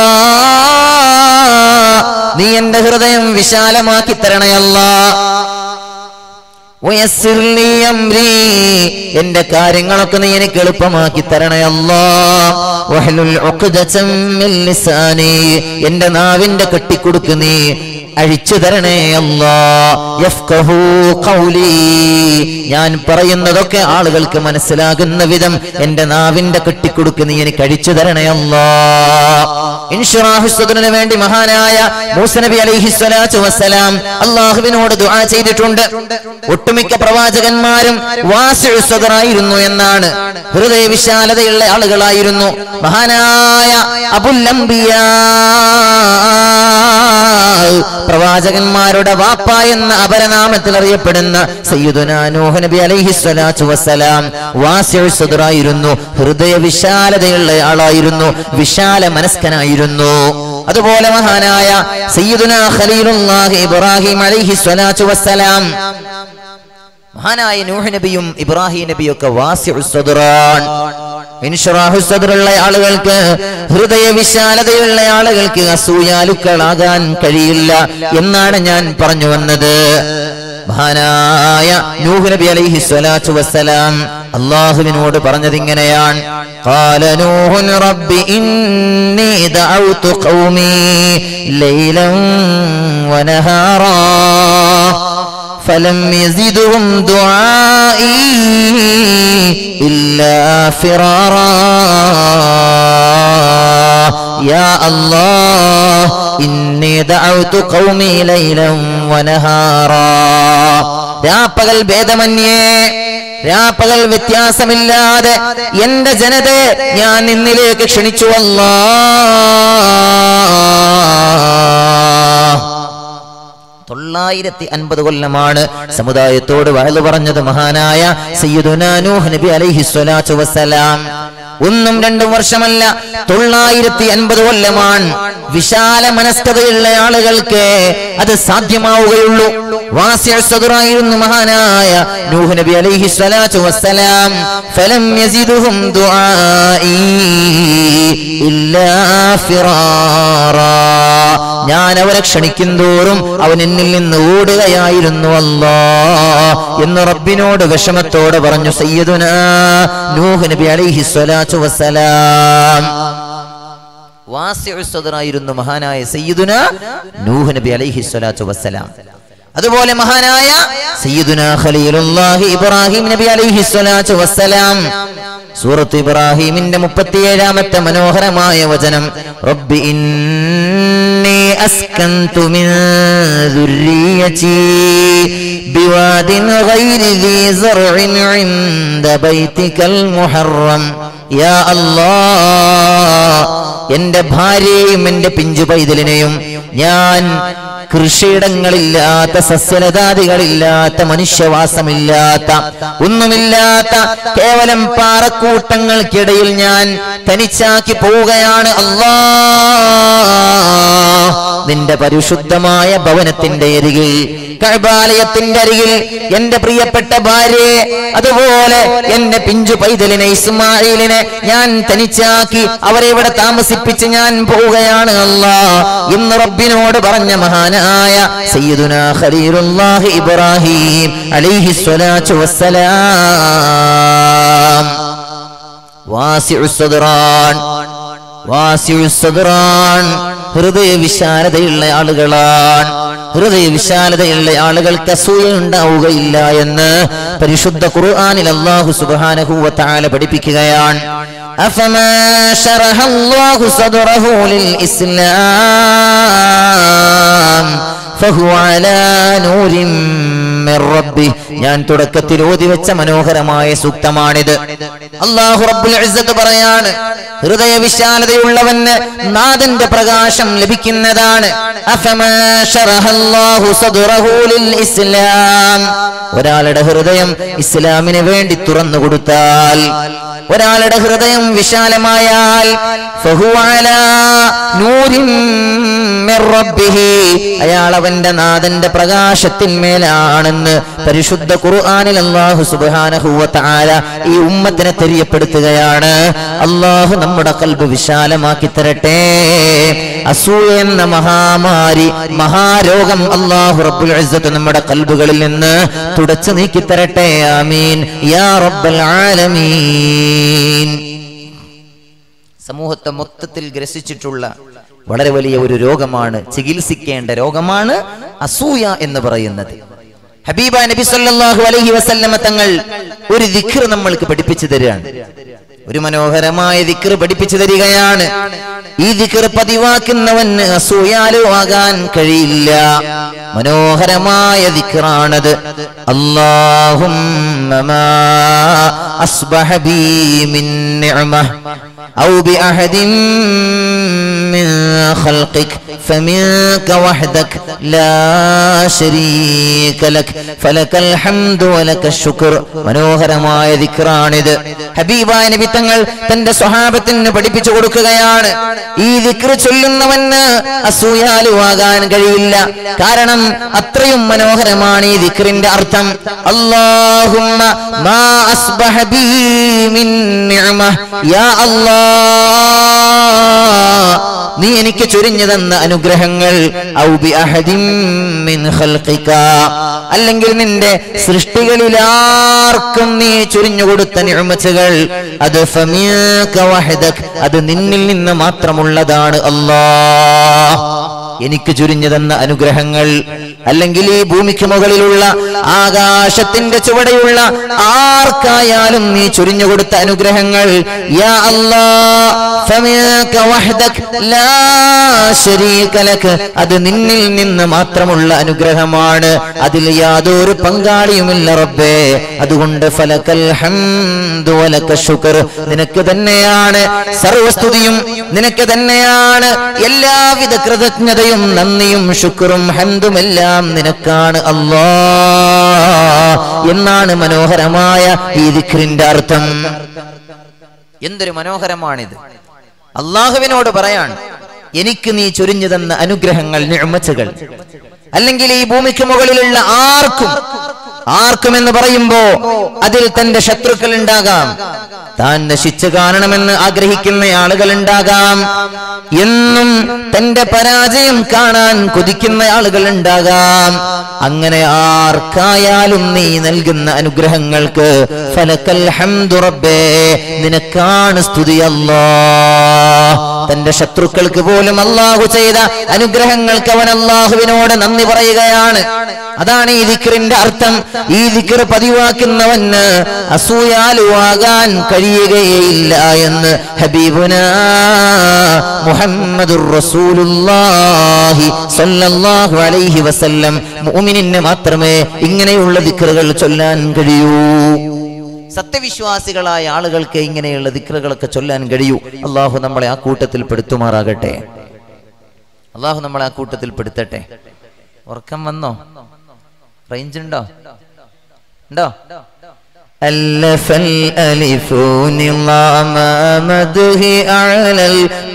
അല്ലാഹ് നീ എന്റെ ഹൃദയം വിശാലമാക്കി തരണേ അല്ലാഹ് വയസ്സിർ ലീ അംരീ എന്റെ കാര്യങ്ങളൊക്കെ നീ എനിക്ക് എളുപ്പമാക്കി തരണേ അല്ലാ വഹ്ലുൽ ഉഖ്ദതം മിൻ ലിസാനി എന്റെ നാവിന്റെ കെട്ടിക്കൊടുക്ക് നീ അഴിച്ചു തരണേ അല്ലാ യഫ്ഖഹു ഖൗലി ഞാൻ പറയുന്നതൊക്കെ ആളുകൾക്ക് മനസ്സിലാകുന്ന വിധം എന്റെ നാവിന്റെ കെട്ടിക്കൊടുക്ക് നീ എനിക്ക് അഴിച്ചു തരണേ അല്ലാ ഇൻഷുറാഹു സദറിന് വേണ്ടി മഹാനായ മൂസ നബി അലൈഹി സ്വലാത്തു വസ്സലാം അള്ളാഹുവിനോട് ദുആ ചെയ്തിട്ടുണ്ട് ഒട്ടുമിക്ക പ്രവാചകന്മാരും വാസിഉ സദറായിരുന്നു എന്നാണ് ഹൃദയ വിശാലതയുള്ള ആളുകളായിരുന്നു മഹാനായ അബുൽ അംബിയാ പ്രവാചകന്മാരുടെ വാപ്പ എന്ന അപരനാമത്തിൽ അറിയപ്പെടുന്ന സയ്യിദുനാ നൂഹ് നബി അലൈഹി സ്വലാത്തു വസ്സലാം വാസിഉ സദറായിരുന്നു ഹൃദയ വിശാലതയുള്ള ആളായിരുന്നു വിശാല മനസ്കനായിരുന്നു അതുപോലെ മഹാനായ സയ്യിദുനാ ഖലീലുല്ലാഹി ഇബ്രാഹിം അലൈഹി സ്വലാത്തു വസ്സലാം മഹാനായ നൂഹ് നബിയും ഇബ്രാഹിം നബിയും ഒക്കെ വാസിഉ സദ്റാൻ ഇൻഷറാഹു സദ്റുള്ള ആളുകൾക്ക് ഹൃദയ വിശാലതയുള്ള ആളുകൾക്ക് അസൂയാലുക്കളാകാൻ കഴിയില്ല എന്നാണ് ഞാൻ പറഞ്ഞു വന്നത് മഹാനായ നൂഹ് നബി അലൈഹി സ്വലാത്തു വസ്സലാം അള്ളാഹുവിനോട് പറഞ്ഞത് ഇങ്ങനെയാണ് قال نوح رب إني دعوت قومي ليلا ونهارا فلم يزدهم دعائي إلا فرارا يا الله إني دعوت قومي ليلا ونهارا രാപ്പകൽ ഭേദമന്യേ രാപ്പകൽ വ്യത്യാസമില്ലാതെ എന്റെ ജനതയെ ഞാൻ നിന്നിലേക്ക് ക്ഷണിച്ചു അല്ലാ തൊള്ളായിരത്തി അൻപത് കൊല്ലമാണ് സമുദായത്തോട് വയലു പറഞ്ഞത് മഹാനായ സയ്യിദുനാ നൂഹ് നബി അലൈഹി സ്വലാത്തു വസ്സലാം ഒന്നും രണ്ടും വർഷമല്ല തൊള്ളായിരത്തി അൻപത് കൊല്ലമാണ് വിശാല മനസ്കതയുള്ള ആളുകൾക്ക് അത് സാധ്യമാവുകയുള്ളൂ വാസിഅ സദറായിരുന്നു മഹാനായ നൂഹ് നബി അലൈഹി സ്വലാത്തു വസ്സലാം ഫലം യസിദുഹും ദുആഇ ഇല്ലാ ഫിറാറാ ഞാൻ അവരെ ക്ഷണിക്കും തോറും അവൻ എന്നിൽ നിന്ന് ഓടുകയായിരുന്നു അല്ലാ എന്ന് റബ്ബിനോട് വിഷമത്തോടെ പറഞ്ഞു സയ്യിദുന നൂഹ് നബി അലൈഹി സ്വലാത്തു വസ്സലാം വാസിഉ സദറായിരുന്നു മഹാനായ സയ്യിദുന നൂഹ് നബി അലൈഹി സ്വലാത്തു വസ്സലാം അതുപോലെ മഹാനായ സയ്യിദുന ഖലീലുല്ലാഹി ഇബ്രാഹിം നബി അലൈഹി സ്വലാത്തു വസ്സലാം സൂറത്ത് ഇബ്രാഹിമിന്റെ മുപ്പത്തിയേഴാമത്തെ മനോഹരമായ വചനം റബ്ബി ഇന്നി അസ്കന്തു മിൻ ذريتي بواد غير ذي زرع عند بيتك المحرم يا الله എന്റെ ഭാര്യയെയും എന്റെ പിഞ്ചു പൈതലിനെയും ഞാൻ കൃഷിയിടങ്ങളില്ലാത്ത സസ്യലതാദികളില്ലാത്ത മനുഷ്യവാസമില്ലാത്ത ഒന്നുമില്ലാത്ത കേവലം പാറക്കൂട്ടങ്ങൾക്കിടയിൽ ഞാൻ തനിച്ചാക്കി പോവുകയാണ് അല്ലാ നിന്റെ പരിശുദ്ധമായ ഭവനത്തിന്റെ അരികിൽ കഴബാലയത്തിന്റെ അരികിൽ എന്റെ പ്രിയപ്പെട്ട ഭാര്യയെ അതുപോലെ എന്റെ പിഞ്ചു പൈതലിനെ ഇസ്മായിലിനെ ഞാൻ തനിച്ചാക്കി അവരെ ഇവിടെ താമസിപ്പിച്ച് ഞാൻ പോവുകയാണ് അല്ലാ എന്ന് റബ്ബിനോട് പറഞ്ഞ മഹാനായ സയ്യിദുന ഖലീലുല്ലാഹി ഇബ്രാഹിം അലൈഹി സ്വലാത്തു വസ്സലാം വാസിഉ സദ്റാൻ വാസിഉ സദ്റാൻ ഹൃദയ വിശാലതയുള്ള ആളുകളാണ് ഹൃദയ വിശാലതയുള്ള ആളുകൾക്ക് അസൂയ ഉണ്ടാവുകയില്ല എന്ന് പരിശുദ്ധ ഖുർആനിൽ അല്ലാഹു സുബ്ഹാനഹു വ തആല പഠിപ്പിക്കുകയാണ് أفما شرح الله صدره للإسلام فهو على نور മിർ റബ്ബി ഞാൻ തുടക്കത്തിൽ ഓതി വെച്ച മനോഹരമായ സൂക്തമാണിത് അല്ലാഹു റബ്ബുൽ ഇസ്സത്ത് പറയാണ് ഹൃദയ വിശാലതയുള്ളവന് നാഥന്റെ പ്രകാശം ലഭിക്കുന്നതാണ് അഫമാ ശറഹല്ലാഹു സദ്റഹു ലിൽ ഇസ്ലാം ഒരാളുടെ ഹൃദയം ഇസ്ലാമിന് വേണ്ടി തുറന്നു കൊടുത്താൽ ഒരാളുടെ ഹൃദയം വിശാലമായാൽ ഫഹുവ അലാ നൂരിൻ മിർ റബ്ബിഹി. അയാൾ അവന്റെ നാഥന്റെ പ്രകാശത്തിന്മേലാണെന്ന് പരിശുദ്ധ ഖുർആനിൽ അല്ലാഹു സുബ്ഹാനഹു വ തആല ഈ ഉമ്മത്തിനെ തെரியപ്പെടുത്തുകയാണ് അല്ലാഹു നമ്മുടെ കൽബ് വിശാലമാക്കി തരട്ടെ അസൂയ എന്ന മഹാമാരി മഹാരോഗം അല്ലാഹു റബ്ബുൽ ഇസ്സത്ത് നമ്മുടെ കൽബുകളിൽ നിന്ന് തുടച്ചു നീക്കി തരട്ടെ ആമീൻ യാ റബ്ബൽ ആലമീൻ സമൂഹത്തെ മൊത്തത്തിൽ ഗ്രസിച്ചിട്ടുള്ള വളരെ വലിയ ഒരു രോഗമാണ് ചികിത്സിക്കേണ്ട രോഗമാണ് അസൂയ എന്ന് പറയുന്നത് ഹബീബ നബി സല്ലല്ലാഹു അലൈഹി വസല്ലമ തങ്ങൾ ഒരു ദിക്ർ നമ്മൾക്ക് പഠിപ്പിച്ചു തരികയാണ് ഒരു മനോഹരമായ ദിക്ർ പഠിപ്പിച്ചു തരികയാണ് ഈ ദിക്ർ പതിവാക്കുന്നവന് അസൂയാലോ ആകാൻ കഴിയില്ല മനോഹരമായ ദിക്റാണത് അല്ലാഹുമ്മ മാ അസ്ബഹ ബി മിൻ നിഅമ ഔ ബി അഹദിൻ من خلقك فمنك وحدك لا شريك لك فلك الحمد ولك الشكر മനോഹരമായ ദിക്റാണിത് ഹബീബായ നബി തങ്ങൾ തന്റെ സ്വഹാബത്തിന് പഠിപ്പിച്ചു കൊടുക്കുകയാണ് ഈ ദിക്ർ ചൊല്ലുന്നവന് അസൂയാലുവാകാൻ കഴിയില്ല കാരണം അത്രയും മനോഹരമാണ് ഈ ദിക്റിന്റെ അർത്ഥം അല്ലാഹുമ്മ മാ അസ്ബഹ ബി മിൻ നിഅമ യാ അല്ലാഹ് നീ എനിക്ക് ചൊരിഞ്ഞു തന്ന അനുഗ്രഹങ്ങൾ ഔ ബി അഹദിൻ മിൻ ഖൽഖിക അല്ലെങ്കിൽ നിന്റെ സൃഷ്ടികളിൽ ആർക്കും നീ ചൊരിഞ്ഞു കൊടുത്ത നിഅമത്തുകൾ അത് ഫമിയക വഹദക് അത് നിന്നിൽ നിന്ന് മാത്രമുള്ളതാണ് അല്ലാഹ് എനിക്ക് ചുരിഞ്ഞു തന്ന അനുഗ്രഹങ്ങൾ അല്ലെങ്കിൽ ഈ ഭൂമിക്ക് മുകളിലുള്ള ആകാശത്തിന്റെ ചുവടെയുള്ള ആർക്കായാലും നീ ചുരിഞ്ഞു കൊടുത്ത അനുഗ്രഹങ്ങൾ യാ അല്ലാ ഫമിയക വഹദക് ലാ ശരീക ലക അത് നിന്നിൽ നിന്ന് മാത്രമുള്ള അനുഗ്രഹമാണ് അതിൽ യാതൊരു പങ്കാളിയുമില്ല റബ്ബേ അതുകൊണ്ട് ഫലക്കൽ ഹംദു വലക ശുക്ർ നിനക്ക് തന്നെയാണ് സർവസ്തുതിയും നിനക്ക് തന്നെയാണ് എല്ലാവിധ കൃതജ്ഞതയും നന്ദിയും ശുക്റും ഹന്തുമെല്ലാം നിനക്കാണ് അല്ലാ എന്നാണ് മനോഹരമായ ഈ ദിക്റിന്റെ അർത്ഥം എന്തൊരു മനോഹരമാണിത് അള്ളാഹുവിനോട് പറയാണ് എനിക്ക് നീ ചൊരിഞ്ഞു തന്ന അനുഗ്രഹങ്ങൾ നിഴമച്ചുകൾ അല്ലെങ്കിൽ ഈ ഭൂമിക്ക് മുകളിലുള്ള ആർക്കും ആർക്കും എന്ന് പറയുമ്പോ അതിൽ തന്റെ ശത്രുക്കൾ ഉണ്ടാകാം താൻ നശിച്ചു കാണണമെന്ന് ആഗ്രഹിക്കുന്ന ആളുകൾ ഉണ്ടാകാം എന്നും തന്റെ പരാജയം കാണാൻ കൊതിക്കുന്ന ആളുകൾ ഉണ്ടാകാം അങ്ങനെ ആർക്കായാലും നീ നൽകുന്ന അനുഗ്രഹങ്ങൾക്ക് ഫലക്കൽ ഹംദു റബ്ബേ നിനക്കാണ് സ്തുതി അല്ലാ തന്റെ ശത്രുക്കൾക്ക് പോലും അള്ളാഹു ചെയ്ത അനുഗ്രഹങ്ങൾക്ക് അവൻ അള്ളാഹുവിനോട് നന്ദി പറയുകയാണ് അതാണ് ഈ ദിക്റിന്റെ അർത്ഥം ഈ ദിക്ർ പതിവാക്കുന്നവന് അസൂയാലുവാകാൻ കഴിയുകയില്ല എന്ന് ഹബീബുന മുഹമ്മദുർ റസൂലുള്ളാഹി സ്വല്ലല്ലാഹു അലൈഹി വസല്ലം മുഅ്മിനിന് മാത്രമേ ഇങ്ങനെയുള്ള ദിക്റുകൾ ചൊല്ലാൻ കഴിയൂ സത്യവിശ്വാസികളായ ആളുകൾക്ക് ഇങ്ങനെയുള്ള ദിക്റുകളൊക്കെ ചൊല്ലാൻ കഴിയൂ അള്ളാഹു നമ്മളെ ആ കൂട്ടത്തിൽ പെടുത്തുമാറാകട്ടെ അള്ളാഹു നമ്മളെ ആ കൂട്ടത്തിൽ പെടുത്തട്ടെ ഉറക്കം വന്നോ റേഞ്ച് ഉണ്ടോ ഉണ്ടോ ألف الألف نظام مده أعلى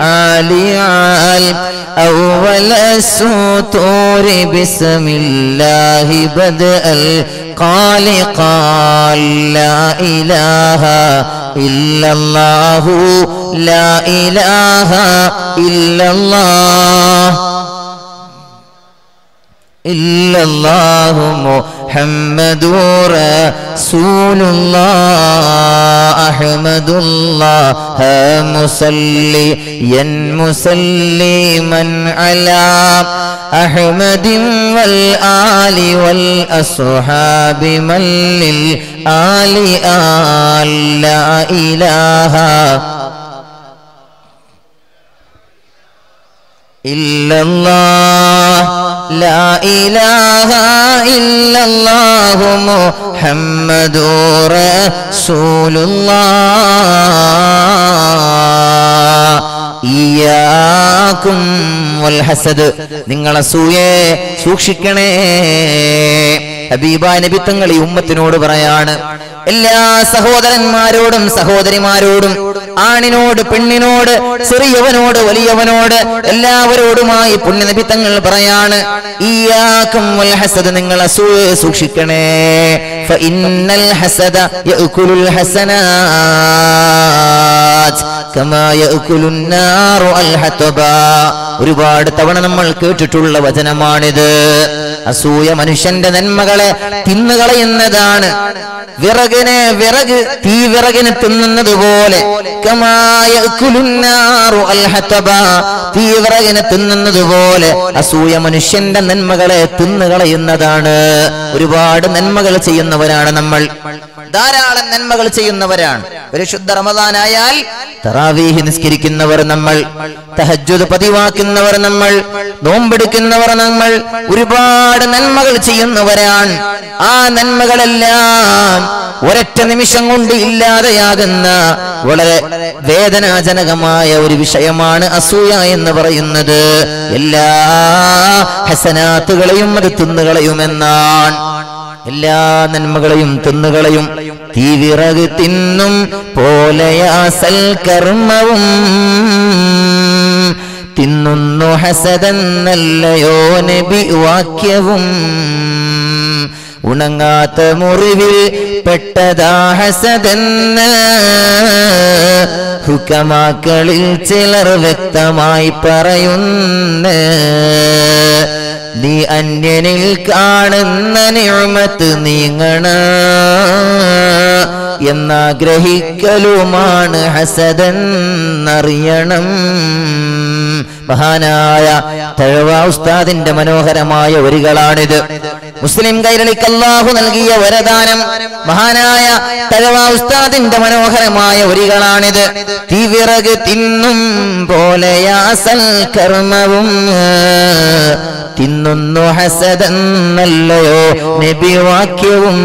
العالي أول السطور بسم الله بدأ القال قال لا إله إلا الله لا إله إلا الله إلا الله محمد رسول الله أحمد الله مسليا مسلما على أحمد والآل والأصحاب من للآل آل لا إله إلا الله ലാ ഇലാഹ ഇല്ലല്ലാഹു മുഹമ്മദുർ റസൂലുള്ളാഹ് ഇയ്യാക്കും വൽ ഹസദ് നിങ്ങൾ അസൂയെ സൂക്ഷിക്കണേ ഹബീബ നബി തങ്ങൾ ഈ ഉമ്മത്തിനോട് പറയാണ് എല്ലാ സഹോദരന്മാരോടും സഹോദരിമാരോടും ആണിനോട് പെണ്ണിനോട് ചെറിയവനോട് വലിയവനോട് എല്ലാവരോടുമായി പുണ്യനബി തങ്ങൾ പറയാണ് ഇയ്യാക്കും വൽ ഹസദ് നിങ്ങൾ അസൂയെ സൂക്ഷിക്കണേ ഫഇന്നൽ ഹസദ യഅകുലുൽ ഹസനാത്ത് കമാ യഅകുലുൻ നാറു അൽ ഹതബ ഒരുപാട് തവണ നമ്മൾ കേട്ടിട്ടുള്ള വചനമാണിത് അസൂയ മനുഷ്യന്റെ നന്മകളെ തിന്നുകളയുന്നതാണ് വിറകിനെ വിറക് തീ വിറകിന് തിന്നുന്നത് പോലെ കമാ യഅകുലുൻ നാറു അൽ ഹതബ തീ വിറകിന് തിന്നുന്നത് പോലെ അസൂയ മനുഷ്യന്റെ നന്മകളെ തിന്നുകളയുന്നതാണ് ഒരുപാട് നന്മകൾ ചെയ്യുന്നവരാണ് നമ്മൾ ധാരാളം നന്മകൾ ചെയ്യുന്നവരാണ് പരിശുദ്ധ റമദാനായാൽ തറാവീഹ് നിസ്കരിക്കുന്നവർ നമ്മൾ തഹജ്ജുദ് പതിവാക്കുന്നവർ നമ്മൾ നോമ്പെടുക്കുന്നവർ നമ്മൾ ഒരുപാട് നന്മകൾ ചെയ്യുന്നവരാണ് ആ നന്മകളെല്ലാം ഒരൊറ്റ നിമിഷം കൊണ്ട് ഇല്ലാതെയാകുന്ന വളരെ വേദനാജനകമായ ഒരു വിഷയമാണ് അസൂയ എന്ന് പറയുന്നത് എല്ലാ ഹസനാത്തുകളെയും അത് തിന്നുകളയുമെന്നാണ് എല്ലാ നന്മകളെയും തിന്നുകളയും തീവിറക് തിന്നും പോലെയാ സൽക്കർമ്മവും തിന്നുന്നു ഹസതെന്നല്ലയോ നബി വാക്യവും ഉണങ്ങാത്ത മുറിവിൽ പെട്ടതാ ഹസതെന്ന് ഹുക്കമാക്കളിൽ ചിലർ വ്യക്തമായി പറയുന്നു നീ അന്യനിൽ കാണുന്ന നിയമത്ത് നീങ്ങണ എന്നാഗ്രഹിക്കലുമാണ് ഹസതെന്നറിയണം മഹാനായ തഴവ ഉസ്താദിന്റെ മനോഹരമായ വരികളാണിത് മുസ്ലിം കൈരളിക്ക് അല്ലാഹു നൽകിയ വരദാനം മഹാനായ തഴവ ഉസ്താദിന്റെ മനോഹരമായ വരികളാണിത് തീവിറക് തിന്നും പോലെയാസൽ കർമ്മവും തിന്നുന്നു ഹസതെന്നല്ലയോ നബിവാക്യവും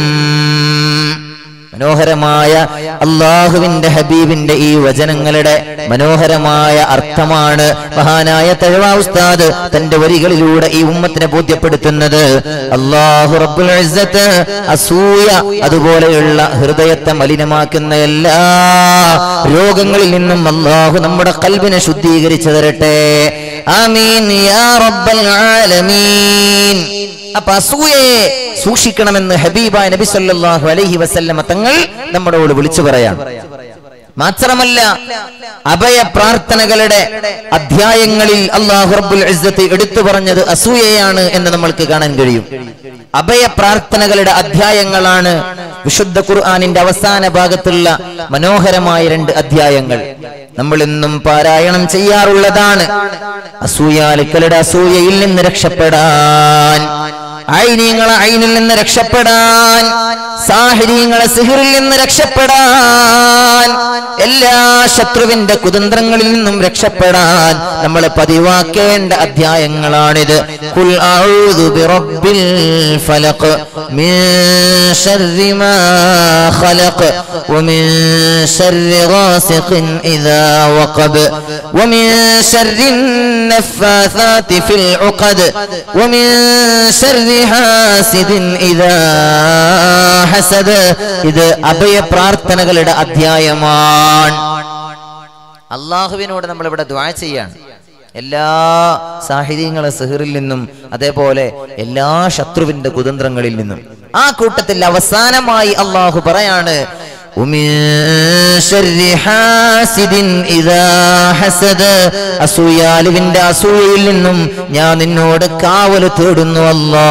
മനോഹരമായ അള്ളാഹുവിന്റെ ഹബീബിന്റെ ഈ വചനങ്ങളുടെ മനോഹരമായ അർത്ഥമാണ് മഹാനായ തഴവ ഉസ്താദ് തന്റെ വരികളിലൂടെ ഈ ഉമ്മത്തിനെ ബോധ്യപ്പെടുത്തുന്നത് അള്ളാഹു റബ്ബുൽ ഇസ്സത്ത് അസൂയ അതുപോലെയുള്ള ഹൃദയത്തെ മലിനമാക്കുന്ന എല്ലാ രോഗങ്ങളിൽ നിന്നും അള്ളാഹു നമ്മുടെ കൽബിനെ ശുദ്ധീകരിച്ചു തരട്ടെ ആമീൻ യാ റബ്ബൽ ആലമീൻ അപ്പൊ അസൂയയെ സൂക്ഷിക്കണമെന്ന് ഹബീബ നബി സല്ലല്ലാഹു അലൈഹി വസല്ലമ തങ്ങൾ നമ്മളോട് വിളിച്ചു പറയാം മാത്രമല്ല അഭയ പ്രാർത്ഥനകളുടെ അധ്യായങ്ങളിൽ അള്ളാഹു റബ്ബുൽ ഇസ്സത്ത് എടുത്തു പറഞ്ഞത് അസൂയയാണ് എന്ന് നമ്മൾക്ക് കാണാൻ കഴിയും അഭയ പ്രാർത്ഥനകളുടെ അധ്യായങ്ങളാണ് വിശുദ്ധ ഖുർആാനിന്റെ അവസാന ഭാഗത്തുള്ള മനോഹരമായ രണ്ട് അധ്യായങ്ങൾ നമ്മൾ ഇന്നും പാരായണം ചെയ്യാറുള്ളതാണ് അസൂയാലുക്കളുടെ അസൂയയിൽ നിന്ന് രക്ഷപ്പെടാൻ ഐനീങ്ങളെ ഐനിൽ നിന്ന് രക്ഷപ്പെടാൻ സാഹചര്യങ്ങളെ സിഹിറിൽ നിന്ന് രക്ഷപ്പെടാൻ എല്ലാ ശത്രുവിന്റെ കുതന്ത്രങ്ങളിൽ നിന്നും രക്ഷപ്പെടാൻ നമ്മൾ പതിവാക്കേണ്ട അധ്യായങ്ങളാണിത് കുൽ അഊദു ബിറബ്ബിൽ ഫലഖ് മിൻ ശർരി മാ ഖലഖ് വമിൻ ശർരി ഗാസിഖിൻ ഇദാ വഖബ് വമിൻ ശർരി النفاثات في العقد ومن شر حاسد إذا حسد ഇത് അഭയ പ്രാർത്ഥനകളുടെ അധ്യായമാണ് അള്ളാഹുവിനോട് നമ്മൾ ഇവിടെ ദ്വാ ചെയ്യാണ് എല്ലാ സാഹിത്യങ്ങളെ സെഹറിൽ നിന്നും അതേപോലെ എല്ലാ ശത്രുവിന്റെ കുതന്ത്രങ്ങളിൽ നിന്നും ആ കൂട്ടത്തിൽ അവസാനമായി അള്ളാഹു പറയാണ് ومن شر حاسد إذا حسد അസൂയാലുവിന്റെ അസൂയയിൽ നിന്നും ഞാൻ നിന്നോട് കാവല് തേടുന്നു അല്ലാ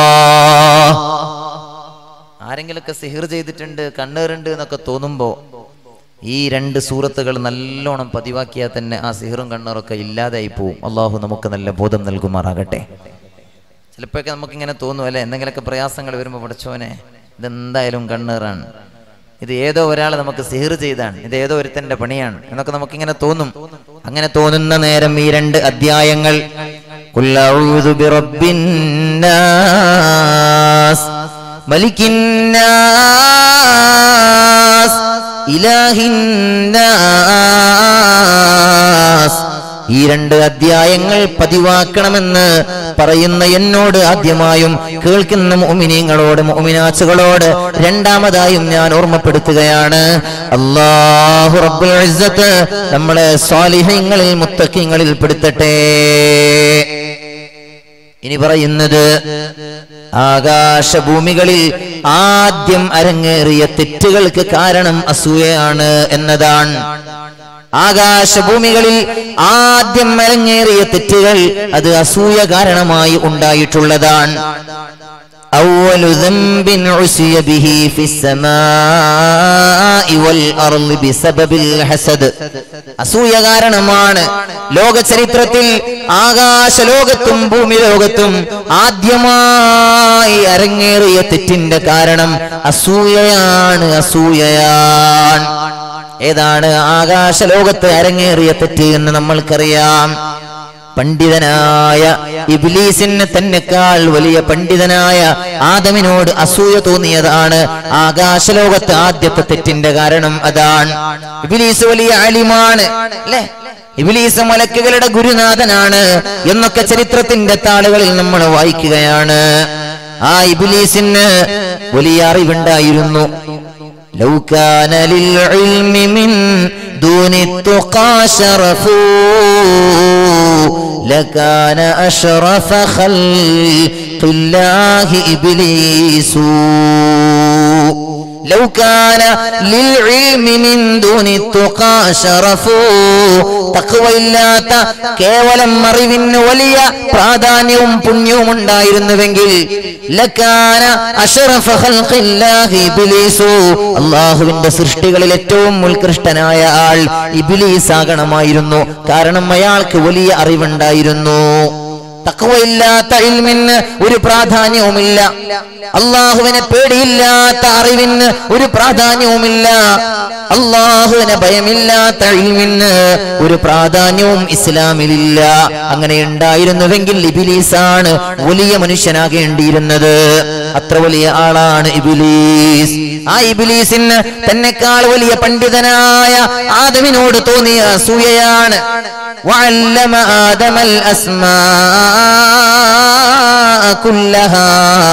ആരെങ്കിലൊക്കെ സിഹിർ ചെയ്തിട്ടുണ്ട് കണ്ണേറുണ്ട് എന്നൊക്കെ തോന്നുമ്പോ ഈ രണ്ട് സൂറത്തുകൾ നല്ലോണം പതിവാക്കിയാൽ തന്നെ ആ സിഹിറും കണ്ണൂറൊക്കെ ഇല്ലാതായി പോവും അള്ളാഹു നമുക്ക് നല്ല ബോധം നൽകുമാറാകട്ടെ ചിലപ്പോഴൊക്കെ നമുക്കിങ്ങനെ തോന്നും അല്ലെ എന്തെങ്കിലുമൊക്കെ പ്രയാസങ്ങൾ വരുമ്പോൾ പഠിച്ചോനെ ഇതെന്തായാലും കണ്ണേറാണ് ഇത് ഏതോ ഒരാൾ നമുക്ക് സിഹിർ ചെയ്താണ് ഇത് ഏതോ ഒരുത്തന്റെ പണിയാണ് എന്നൊക്കെ നമുക്കിങ്ങനെ തോന്നും അങ്ങനെ തോന്നുന്ന നേരം ഈ രണ്ട് അധ്യായങ്ങൾ قل أعوذ برب الناس ملك الناس إله الناس ഈ രണ്ട് അധ്യായങ്ങൾ പതിവാക്കണമെന്ന് പറയുന്ന എന്നോട് ആദ്യമായും കേൾക്കുന്ന മോമിനിയങ്ങളോട് മോമിനാച്ചുകളോട് രണ്ടാമതായും ഞാൻ ഓർമ്മപ്പെടുത്തുകയാണ് അള്ളാഹു റബ്ബുൽ ഇസ്സത്ത് നമ്മളെ സ്വാലിഹ്യങ്ങളിൽ മുത്തക്കിങ്ങളിൽ പെടുത്തട്ടെ ഇനി പറയുന്നത് ആകാശഭൂമികളിൽ ആദ്യം അരങ്ങേറിയ തെറ്റുകൾക്ക് കാരണം അസൂയയാണ് എന്നതാണ് ആകാശഭൂമികളിൽ ആദ്യം അരങ്ങേറിയ തെറ്റുകൾ അത് അസൂയ കാരണമായി ഉണ്ടായിട്ടുള്ളതാണ് أول ذنب عسي به في السماء والأرض بسبب الحسد അസൂയ കാരണമാണ് ലോക ചരിത്രത്തിൽ ആകാശ ലോകത്തും ഭൂമി ലോകത്തും ആദ്യമായി അരങ്ങേറിയ തെറ്റിന്റെ കാരണം അസൂയയാണ് അസൂയയാണ് ഏതാണ് ആകാശ ലോകത്ത് അരങ്ങേറിയ തെറ്റ് എന്ന് നമ്മൾക്കറിയാം പണ്ഡിതനായ ഇബ്ലീസിന് തന്നെക്കാൾ വലിയ പണ്ഡിതനായ ആദമിനോട് അസൂയ തോന്നിയതാണ് ആകാശലോകത്ത് ആദ്യത്തെ തെറ്റിന്റെ കാരണം അതാണ് ഇബ്ലീസ് വലിയ അലിമാണ് അല്ലേ ഇബ്ലീസ് മലക്കുകളുടെ ഗുരുനാഥനാണ് എന്നൊക്കെ ചരിത്രത്തിന്റെ താളുകളിൽ നമ്മൾ വായിക്കുകയാണ് ആ ഇബ്ലീസിന് വലിയ അറിവുണ്ടായിരുന്നു لو كان للعلم من دون التقى شرف لكان أشرف خلق الله إبليس لو كان للعلم من دون التقى شرف തക്കവയില്ലാത്ത കേവലം അറിവിന് വലിയ പ്രാധാന്യവും പുണ്യവും ഉണ്ടായിരുന്നുവെങ്കിൽ ലക്കാന അഷറഫ ഖൽഖില്ലാഹി ഇബ്ലീസു അള്ളാഹുവിന്റെ സൃഷ്ടികളിൽ ഏറ്റവും ഉത്കൃഷ്ടനായ ആൾ ഇബിലീസ് ആകണമായിരുന്നു കാരണം അയാൾക്ക് വലിയ അറിവുണ്ടായിരുന്നു തക്കവയില്ലാത്ത ഇൽമിന് ഒരു പ്രാധാന്യവുമില്ല അള്ളാഹുവിനെ പേടിയില്ലാത്ത അറിവിന് ഒരു പ്രാധാന്യവുമില്ല അള്ളാഹുവിനെ ഭയമില്ലാത്ത ഇൽമിന് ഒരു പ്രാധാന്യവും ഇസ്ലാമിലില്ല അങ്ങനെ ഉണ്ടായിരുന്നുവെങ്കിൽ ഇബിലീസാണ് വലിയ മനുഷ്യനാകേണ്ടിയിരുന്നത് അത്ര വലിയ ആളാണ് ഇബിലീസ് ആ ഇബിലീസിന് തന്നെക്കാൾ വലിയ പണ്ഡിതനായ ആദമിനോട് തോന്നിയ അസൂയയാണ് وعلم آدم الأسماء كلها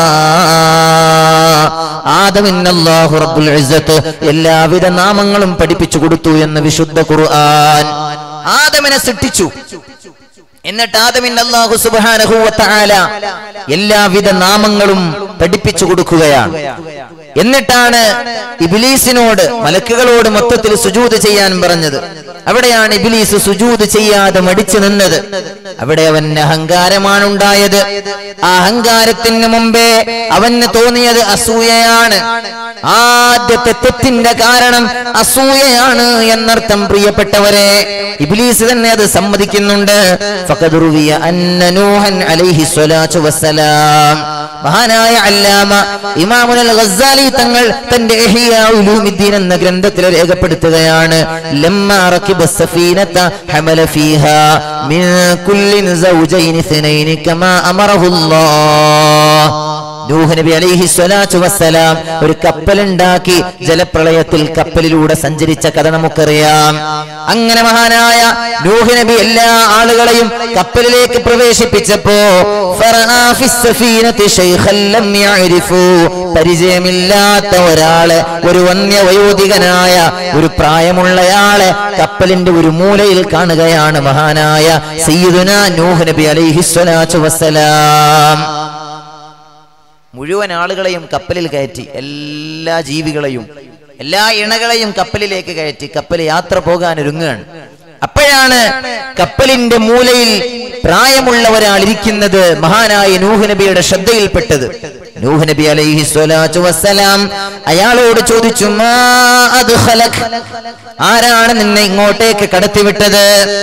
ആദമിന് അല്ലാഹു റബ്ബുൽ ഇസ്സത്ത് എല്ലാവിധ നാമങ്ങളും പഠിപ്പിച്ചു കൊടുത്തു എന്ന് വിശുദ്ധ ഖുർആൻ ആദമിനെ സൃഷ്ടിച്ചു എന്നിട്ട് ആദമിന് അല്ലാഹു സുബ്ഹാനഹു വ തആല എല്ലാവിധ നാമങ്ങളും പഠിപ്പിച്ചു കൊടുക്കുകയാണ് എന്നിട്ടാണ് ഇബിലീസിനോട് മലക്കുകളോട് മൊത്തത്തിൽ സുജൂത് ചെയ്യാൻ പറഞ്ഞത് അവിടെയാണ് ഇബിലീസ് സുജൂത് ചെയ്യാതെ മടിച്ചു നിന്നത് അവിടെ അവന് അഹങ്കാരമാണ് ഉണ്ടായത് ആ അഹങ്കാരത്തിന് മുമ്പേ അവന് തോന്നിയത് അസൂയയാണ് ആദ്യത്തെ തെറ്റിന്റെ കാരണം അസൂയയാണ് എന്നർത്ഥം പ്രിയപ്പെട്ടവരെ ഇബിലീസ് തന്നെ അത് സമ്മതിക്കുന്നുണ്ട് ഫഖദ് റുവിയ അന്ന നൂഹൻ അലൈഹി സ്വലാത്തു വസ്സലാം മഹാനായ അല്ലാമ ഇമാമുൽ ഗസാലി തങ്ങൾ തന്റെ ഇഹ്യാ ഉലൂമിദ്ദീൻ എന്ന ഗ്രന്ഥത്തിൽ രേഖപ്പെടുത്തുകയാണ് ലമ്മ റകിബ സഫീനത ഹമല ഫീഹാ മിൻ കുല്ലിൻ സൗജൈനി ഇത്നൈനി കമാ അമറഹു അല്ലാഹ് നൂഹ് നബി അലൈഹി സ്വലാത്തു വസ്സലാം ഒരു കപ്പലുണ്ടാക്കി ജലപ്രളയത്തിൽ കപ്പലിലൂടെ സഞ്ചരിച്ച കഥ നമുക്കറിയാം അങ്ങനെ മഹാനായ നൂഹ് നബി എല്ലാ ആളുകളെയും കപ്പലിലേക്ക് പ്രവേശിപ്പിച്ചപ്പോ ഫറആ ഫിസ് സഫീനത്തി ശൈഖൻ ലം യഅരിഫു പരിചയമില്ലാത്ത ഒരാളെ ഒരു വന്യവയോധികനായ ഒരു പ്രായമുള്ളയാളെ കപ്പലിന്റെ ഒരു മൂലയിൽ കാണുകയാണ് മഹാനായ സയ്യിദുന നൂഹ് നബി അലൈഹി സ്വലാത്തു വസ്സലാം മുഴുവൻ ആളുകളെയും കപ്പലിൽ കയറ്റി എല്ലാ ജീവികളെയും എല്ലാ ഇണകളെയും കപ്പലിലേക്ക് കയറ്റി കപ്പൽ യാത്ര പോകാൻ ഒരുങ്ങുകയാണ് അപ്പോഴാണ് കപ്പലിന്റെ മൂലയിൽ പ്രായമുള്ള ഒരാൾ ഇരിക്കുന്നത് മഹാനായ നൂഹ് നബിയുടെ ശ്രദ്ധയിൽപ്പെട്ടത് നൂഹ് നബി അലൈഹി സ്വലാത്തു വസ്സലാം അയാളോട് ചോദിച്ചു "മാ അദ്ഖലക്?" ആരാണ് നിന്നെ ഇങ്ങോട്ടേക്ക് കടത്തിവിട്ടത്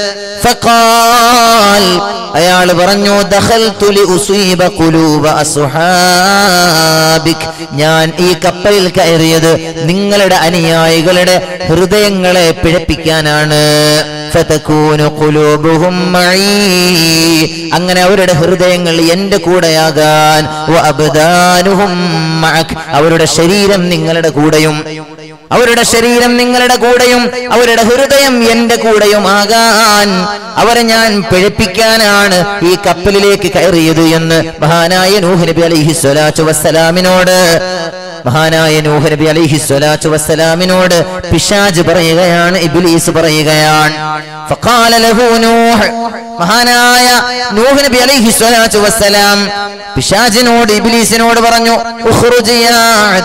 ഫഖാൽ അയാൾ പറഞ്ഞു ദഖൽതു ലി ഉസീബ ഖുലൂബ അസ്ഹാബിക് ഞാൻ ഈ കപ്പലിൽ കയറിയത് നിങ്ങളുടെ അനുയായികളുടെ ഹൃദയങ്ങളെ പിഴപ്പിക്കാനാണ് ഫതകൂനു ഖുലൂബുഹും മഈ അങ്ങനെ അവരുടെ ഹൃദയങ്ങൾ എന്റെ കൂടെയാകാൻ വഅബ്ദാനുഹും മഅക് അവരുടെ ശരീരം നിങ്ങളുടെ കൂടെയും അവരുടെ ശരീരം നിങ്ങളുടെ കൂടെയും അവരുടെ ഹൃദയം എന്റെ കൂടെയും ആകാൻ അവരെ ഞാൻ പിഴപ്പിക്കാനാണ് ഈ കപ്പലിലേക്ക് കയറിയത് എന്ന് മഹാനായ നൂഹ് നബി അലൈഹി സ്വലാത്തു വസ്സലാമിനോട് മഹാനായ നൂഹ് നബി അലൈഹി സ്വലാത്തു വസ്സലാമിനോട് പിശാജ് പറയുകയാണ് ഇബ്ലീസ് പറയുകയാണ് ഫഖാല ലഹു നൂഹ് മഹാനായ നൂഹ് നബി അലൈഹി സ്വലാത്തു വസ്സലാം പിശാജിനോട് ഇബ്ലീസിനോട് പറഞ്ഞു ഉഖ്റുജ് യാ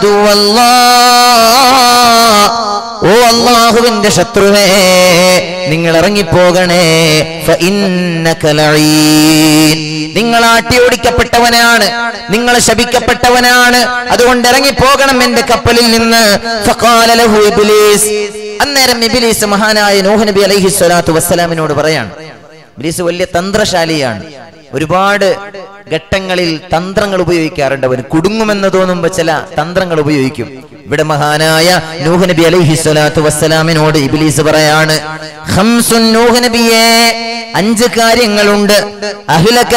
അദുവല്ലാഹ് ഓ അള്ളാഹുവിന്റെ ശത്രുവേ നിങ്ങൾ ഇറങ്ങിപ്പോകണേ ഫഇന്നക ലഈൻ. നിങ്ങൾ ആട്ടിയോടിക്കപ്പെട്ടവനാണ് നിങ്ങൾ ശപിക്കപ്പെട്ടവനാണ് അതുകൊണ്ട് ഇറങ്ങിപ്പോകണം എന്റെ കപ്പലിൽ നിന്ന് ഫഖാല ലഹു ഇബ്ലീസ് അന്നേരം ഇബ്ലീസ് മഹാനായ നൂഹ് നബി അലൈഹി സ്വലാത്തു വസ്സലാമിനോട് പറയാണ് ഇബ്ലീസ് വലിയ തന്ത്രശാലിയാണ് ഒരുപാട് ഘട്ടങ്ങളിൽ തന്ത്രങ്ങൾ ഉപയോഗിക്കാറുണ്ട് അവന് കുടുങ്ങുമെന്ന് തോന്നുമ്പോ ചില തന്ത്രങ്ങൾ ഉപയോഗിക്കും ഇവിടെ മഹാനായ നൂഹ് നബി അലൈഹി സ്വലാത്തു വസ്സലാമിനോട് ഇബ്ലീസ് പറയാണ് ഖംസുൻ നൂഹ് നബിയെ അഞ്ച് കാര്യങ്ങളുണ്ട് അഹ്ലക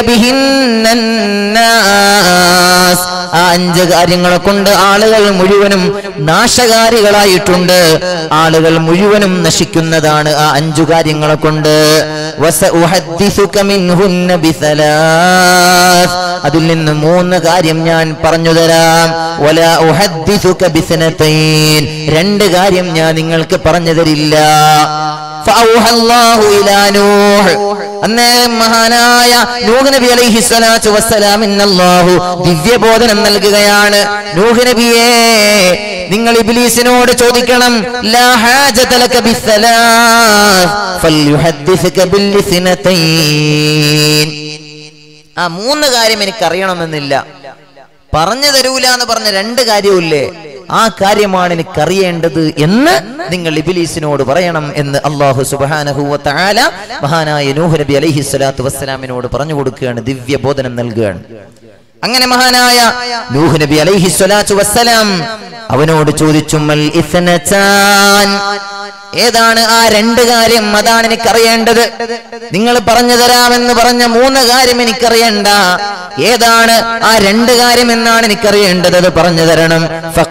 ബിഹിന്നന്നാസ്. ആ അഞ്ച് കാര്യങ്ങളെ കൊണ്ട് ആളുകൾ മുഴുവനും നാശകാരികളായിട്ടുണ്ട് ആളുകൾ മുഴുവനും നശിക്കുന്നതാണ് ആ അഞ്ചു കാര്യങ്ങളെ കൊണ്ട് വസഉഹദ്ദിസുക മിൻഹുന്ന ബിസലാസ്. അതിൽ നിന്ന് മൂന്ന് കാര്യം ഞാൻ പറഞ്ഞു തരാം വല ഉഹദ്ദിസുക ബിസനതൈൻ. രണ്ട് കാര്യം ഞാൻ നിങ്ങൾക്ക് പറഞ്ഞു തരില്ല ഫഔഹ അല്ലാഹു ഇലാ നൂഹ്. അന്നേരം മഹാനായ നൂഹ് നബി അലൈഹി സ്വലാത്തു വസ്സലാമിന് അല്ലാഹു ദിവ്യബോധനം നൽകുകയാണ് നൂഹ് നബിയെ നിങ്ങൾ ഇബ്ലീസിനോട് ചോദിക്കണം ലാ ഹാജത ലക ബിസ്സലാസ് ഫൽയുഹദ്ദിസുക ബില്ലിസ്നതൈൻ ആ മൂന്ന് കാര്യം എനിക്ക് അറിയണമെന്നില്ല പറഞ്ഞു തരൂല എന്ന് പറഞ്ഞ രണ്ട് കാര്യമില്ലേ ആ കാര്യമാണ് എനിക്കറിയേണ്ടത് എന്ന് നിങ്ങൾ ഇബിലീസിനോട് പറയണം എന്ന് അള്ളാഹു സുബാനഹുവ താല മഹാനായ നൂഹ് നബി അലൈഹി സ്വലാത്തു വസ്സലാമിനോട് പറഞ്ഞു കൊടുക്കുകയാണ് ദിവ്യ ബോധനം നൽകുകയാണ് അങ്ങനെ മഹാനായ നൂഹ് നബി അലൈഹി സ്വലാത്തു വസ്സലാം അവനോട് ചോദിച്ചു മൽ ഇസ്നതാൻ ഏതാണ് ആ രണ്ട് കാര്യം അതാണ് എനിക്കറിയേണ്ടത് നിങ്ങൾ പറഞ്ഞു തരാമെന്ന് പറഞ്ഞ മൂന്ന് കാര്യം എനിക്കറിയണ്ട ഏതാണ് ആ രണ്ട് കാര്യം എന്നാണ് എനിക്കറിയേണ്ടത് അത് പറഞ്ഞു തരണം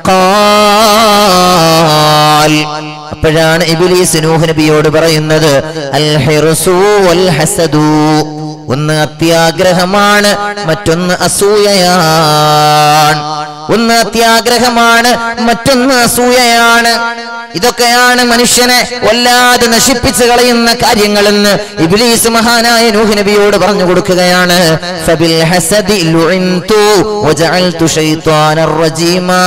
ഫഖാൽ അപ്പോഴാണ് ഇബ്ലീസ് നൂഹ് നബിയോട് പറയുന്നത് അൽ ഹിർസു വൽ ഹസദു ഒന്ന് അത്യാഗ്രഹമാണ് മറ്റൊന്ന് അസൂയയാണ് ഒന്ന് അത്യാഗ്രഹമാണ് മറ്റൊന്ന് അസൂയയാണ് ഇതൊക്കെയാണ് മനുഷ്യനെ വല്ലാതെ നശിപ്പിച്ചു കളയുന്ന കാര്യങ്ങളെന്ന് ഇബ്ലീസ് മഹാനായ നൂഹ് നബിയോട് പറഞ്ഞു കൊടുക്കുകയാണ് ഫബിൽ ഹസദി ലുഇൻതു വജഅൽതു ശൈത്വാനർ റജീമാ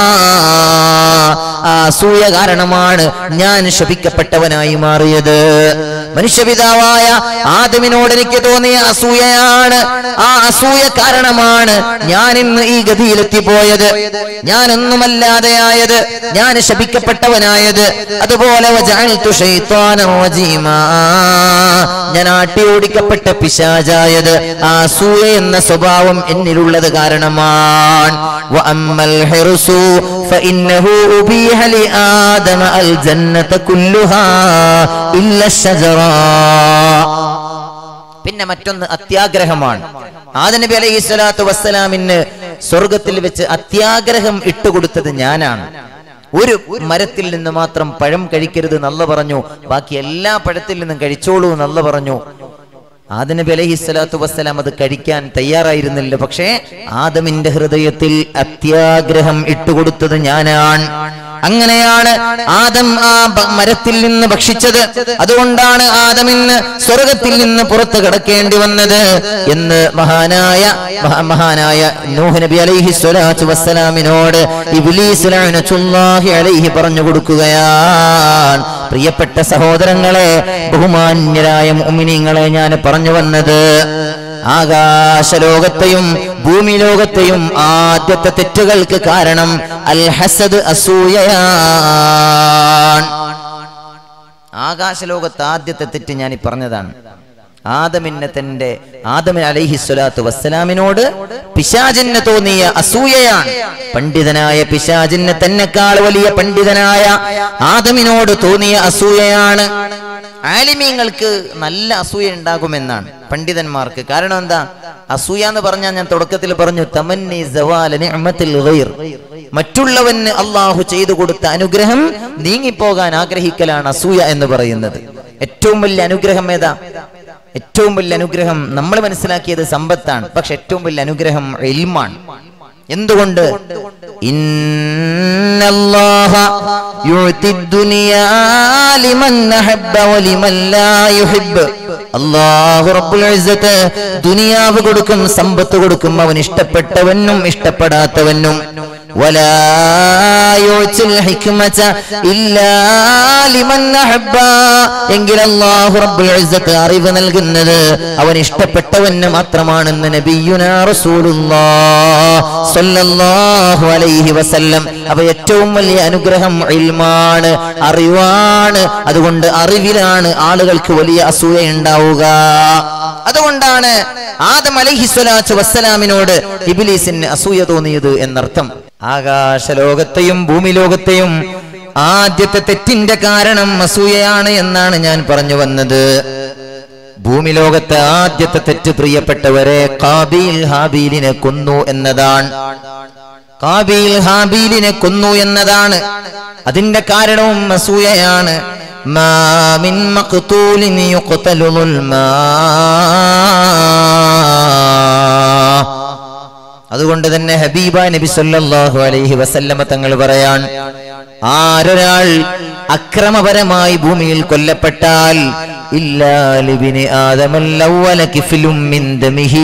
ആ അസൂയ കാരണമാണ് ഞാൻ ശപിക്കപ്പെട്ടവനായി മാറിയത് മനുഷ്യപിതാവായ ആദമിനോട് എനിക്ക് തോന്നിയ അസൂയയാണ് ആ അസൂയ കാരണമാണ് ഞാൻ ഇന്ന് ഈ ഗതിയിലെത്തി പോയത് ഞാൻ ഒന്നുമല്ലാതെയായത് ഞാൻ ശപിക്കപ്പെട്ടവനായത് അതുപോലെ വജഅൽതു ശൈത്വാനൻ റജീമാ. ഞാൻ ആട്ടി ഓടിക്കപ്പെട്ട പിശാചായത് ആ അസൂയ എന്ന സ്വഭാവം എന്നിലുള്ളത് കാരണമാണ് وأما الحرص فإنه أبيح لآدم الجنة كلها إلا الشجرة പിന്നെ മറ്റൊന്ന് അത്യാഗ്രഹമാണ് ആദം നബി അലൈഹി സ്വലാത്തു വസ്സലാമിന് സ്വർഗത്തിൽ വെച്ച് അത്യാഗ്രഹം ഇട്ടുകൊടുത്തത് ഞാനാണ് ഒരു മരത്തിൽ നിന്ന് മാത്രം പഴം കഴിക്കരുത് നല്ല പറഞ്ഞു ബാക്കി എല്ലാ പഴത്തിൽ നിന്നും കഴിച്ചോളൂ നല്ല പറഞ്ഞു ആദം നബി അലൈഹി സ്വലാത്തു വസ്സലാം അത് കഴിക്കാൻ തയ്യാറായിരുന്നില്ല പക്ഷേ ആദമിന്റെ ഹൃദയത്തിൽ അത്യാഗ്രഹം ഇട്ടുകൊടുത്തത് ഞാനാണ് അങ്ങനെയാണ് ആദം ആ ബ- മരത്തിൽ നിന്ന് ഭക്ഷിച്ചത് അതുകൊണ്ടാണ് ആദമിന് സ്വർഗത്തിൽ നിന്ന് പുറത്ത് കിടക്കേണ്ടി വന്നത് എന്ന് മഹാനായ മഹാ- മഹാനായ നൂഹ് നബി അലൈഹി സ്വലാത്തു വസ്സലാമിനോട് ഇബ്ലീസ് ലഅനത്തുല്ലാഹി അലൈഹി പറഞ്ഞു കൊടുക്കുകയാണ് പ്രിയപ്പെട്ട സഹോദരങ്ങളെ ബഹുമാന്യരായ മുഅ്മിനീങ്ങളെ ഞാൻ പറഞ്ഞു വന്നത് ആകാശലോകത്തെയും ഭൂമി ലോകത്തെയും ആദ്യത്തെ തെറ്റുകൾക്ക് കാരണം അൽ ഹസദ് അസൂയയാണ് ആകാശലോകത്ത് ആദ്യത്തെ തെറ്റ് ഞാൻ ഈ പറഞ്ഞതാണ് ആദമിന് തന്റെ ആദമിൻ അലൈഹി സ്വലാത്തു വസ്സലാമിനോട് പിശാചിന് തോന്നിയ അസൂയയാണ് പണ്ഡിതനായ പിശാചിന് തന്നെക്കാൾ വലിയ പണ്ഡിതനായ ആദമിനോട് തോന്നിയ അസൂയയാണ് ആലിമീങ്ങൾക്ക് നല്ല അസൂയ ഉണ്ടാകുമെന്നാണ് പണ്ഡിതന്മാർക്ക് കാരണം എന്താ അസൂയ എന്ന് പറഞ്ഞാൽ ഞാൻ തുടക്കത്തിൽ പറഞ്ഞു തമന്നി സവാല നിഅമത്തിൽ ഗൈർ മറ്റുള്ളവന് അള്ളാഹു ചെയ്തു കൊടുത്ത അനുഗ്രഹം നീങ്ങിപ്പോകാൻ ആഗ്രഹിക്കലാണ് അസൂയ എന്ന് പറയുന്നത് ഏറ്റവും വലിയ അനുഗ്രഹം ഏതാ ഏറ്റവും വലിയ അനുഗ്രഹം നമ്മൾ മനസ്സിലാക്കിയത് സമ്പത്താണ് പക്ഷെ ഏറ്റവും വലിയ അനുഗ്രഹം എൽമാണ് എന്തുകൊണ്ട് ഇന്നല്ലാഹ യുഅതി ദുനിയാ ലിമൻ അഹബ്ബ വലിമൻ ലാ യുഹിബ്ബ് അല്ലാഹു റബ്ബുൽ ഇസ്സത്ത് ദുനിയാവ് കൊടുക്കും സമ്പത്ത് കൊടുക്കും അവൻ ഇഷ്ടപ്പെട്ടവനും ഇഷ്ടപ്പെടാത്തവനും ولا يؤتي الحكمة إلا لمن أحب എങ്കിൽ അല്ലാഹു റബ്ബുൽ ഇസ്സത്ത് അറിവ് നൽകുന്നത് അവൻ ഇഷ്ടപ്പെട്ടവന് മാത്രമാണെന്ന് നബിയുനാ റസൂലുള്ളാഹ് സ്വല്ലല്ലാഹു അലൈഹി വസല്ലം അവ ഏറ്റവും വലിയ അനുഗ്രഹം ഇൽമാണ് അറിവാണ് അതുകൊണ്ട് അറിവിലാണ് ആളുകൾക്ക് വലിയ അസൂയ ഉണ്ടാവുക അതുകൊണ്ടാണ് ആദം അലൈഹിസ്വലാച്ചു വസ്സലാമിനോട് ഇബിലീസിന് അസൂയ തോന്നിയത് എന്നർത്ഥം ആകാശലോകത്തെയും ഭൂമി ലോകത്തെയും ആദ്യത്തെ തെറ്റിന്റെ കാരണം അസൂയയാണ് എന്നാണ് ഞാൻ പറഞ്ഞു വന്നത് ഭൂമി ലോകത്തെ ആദ്യത്തെ തെറ്റ് പ്രിയപ്പെട്ടവരെ കാബീൽ ഹാബീലിനെ കൊന്നു എന്നതാണ് കാബീൽ ഹാബീലിനെ കൊന്നു എന്നതാണ് അതിന്റെ കാരണവും അസൂയയാണ് മാ മിൻ മഖ്തൂലിൻ യുഖ്തലു ളുൽമാ. അതുകൊണ്ട് തന്നെ ഹബീബ നബി സല്ലല്ലാഹു അലൈഹി വസല്ലമ തങ്ങൾ പറയാൻ ആരൊരാൾ അക്രമപരമായി ഭൂമിയിൽ കൊല്ലപ്പെട്ടാൽ ഇല്ലാ ലിബിനി ആദമൽ അവ്വല കിഫ്ലും മിൻ ദമിഹി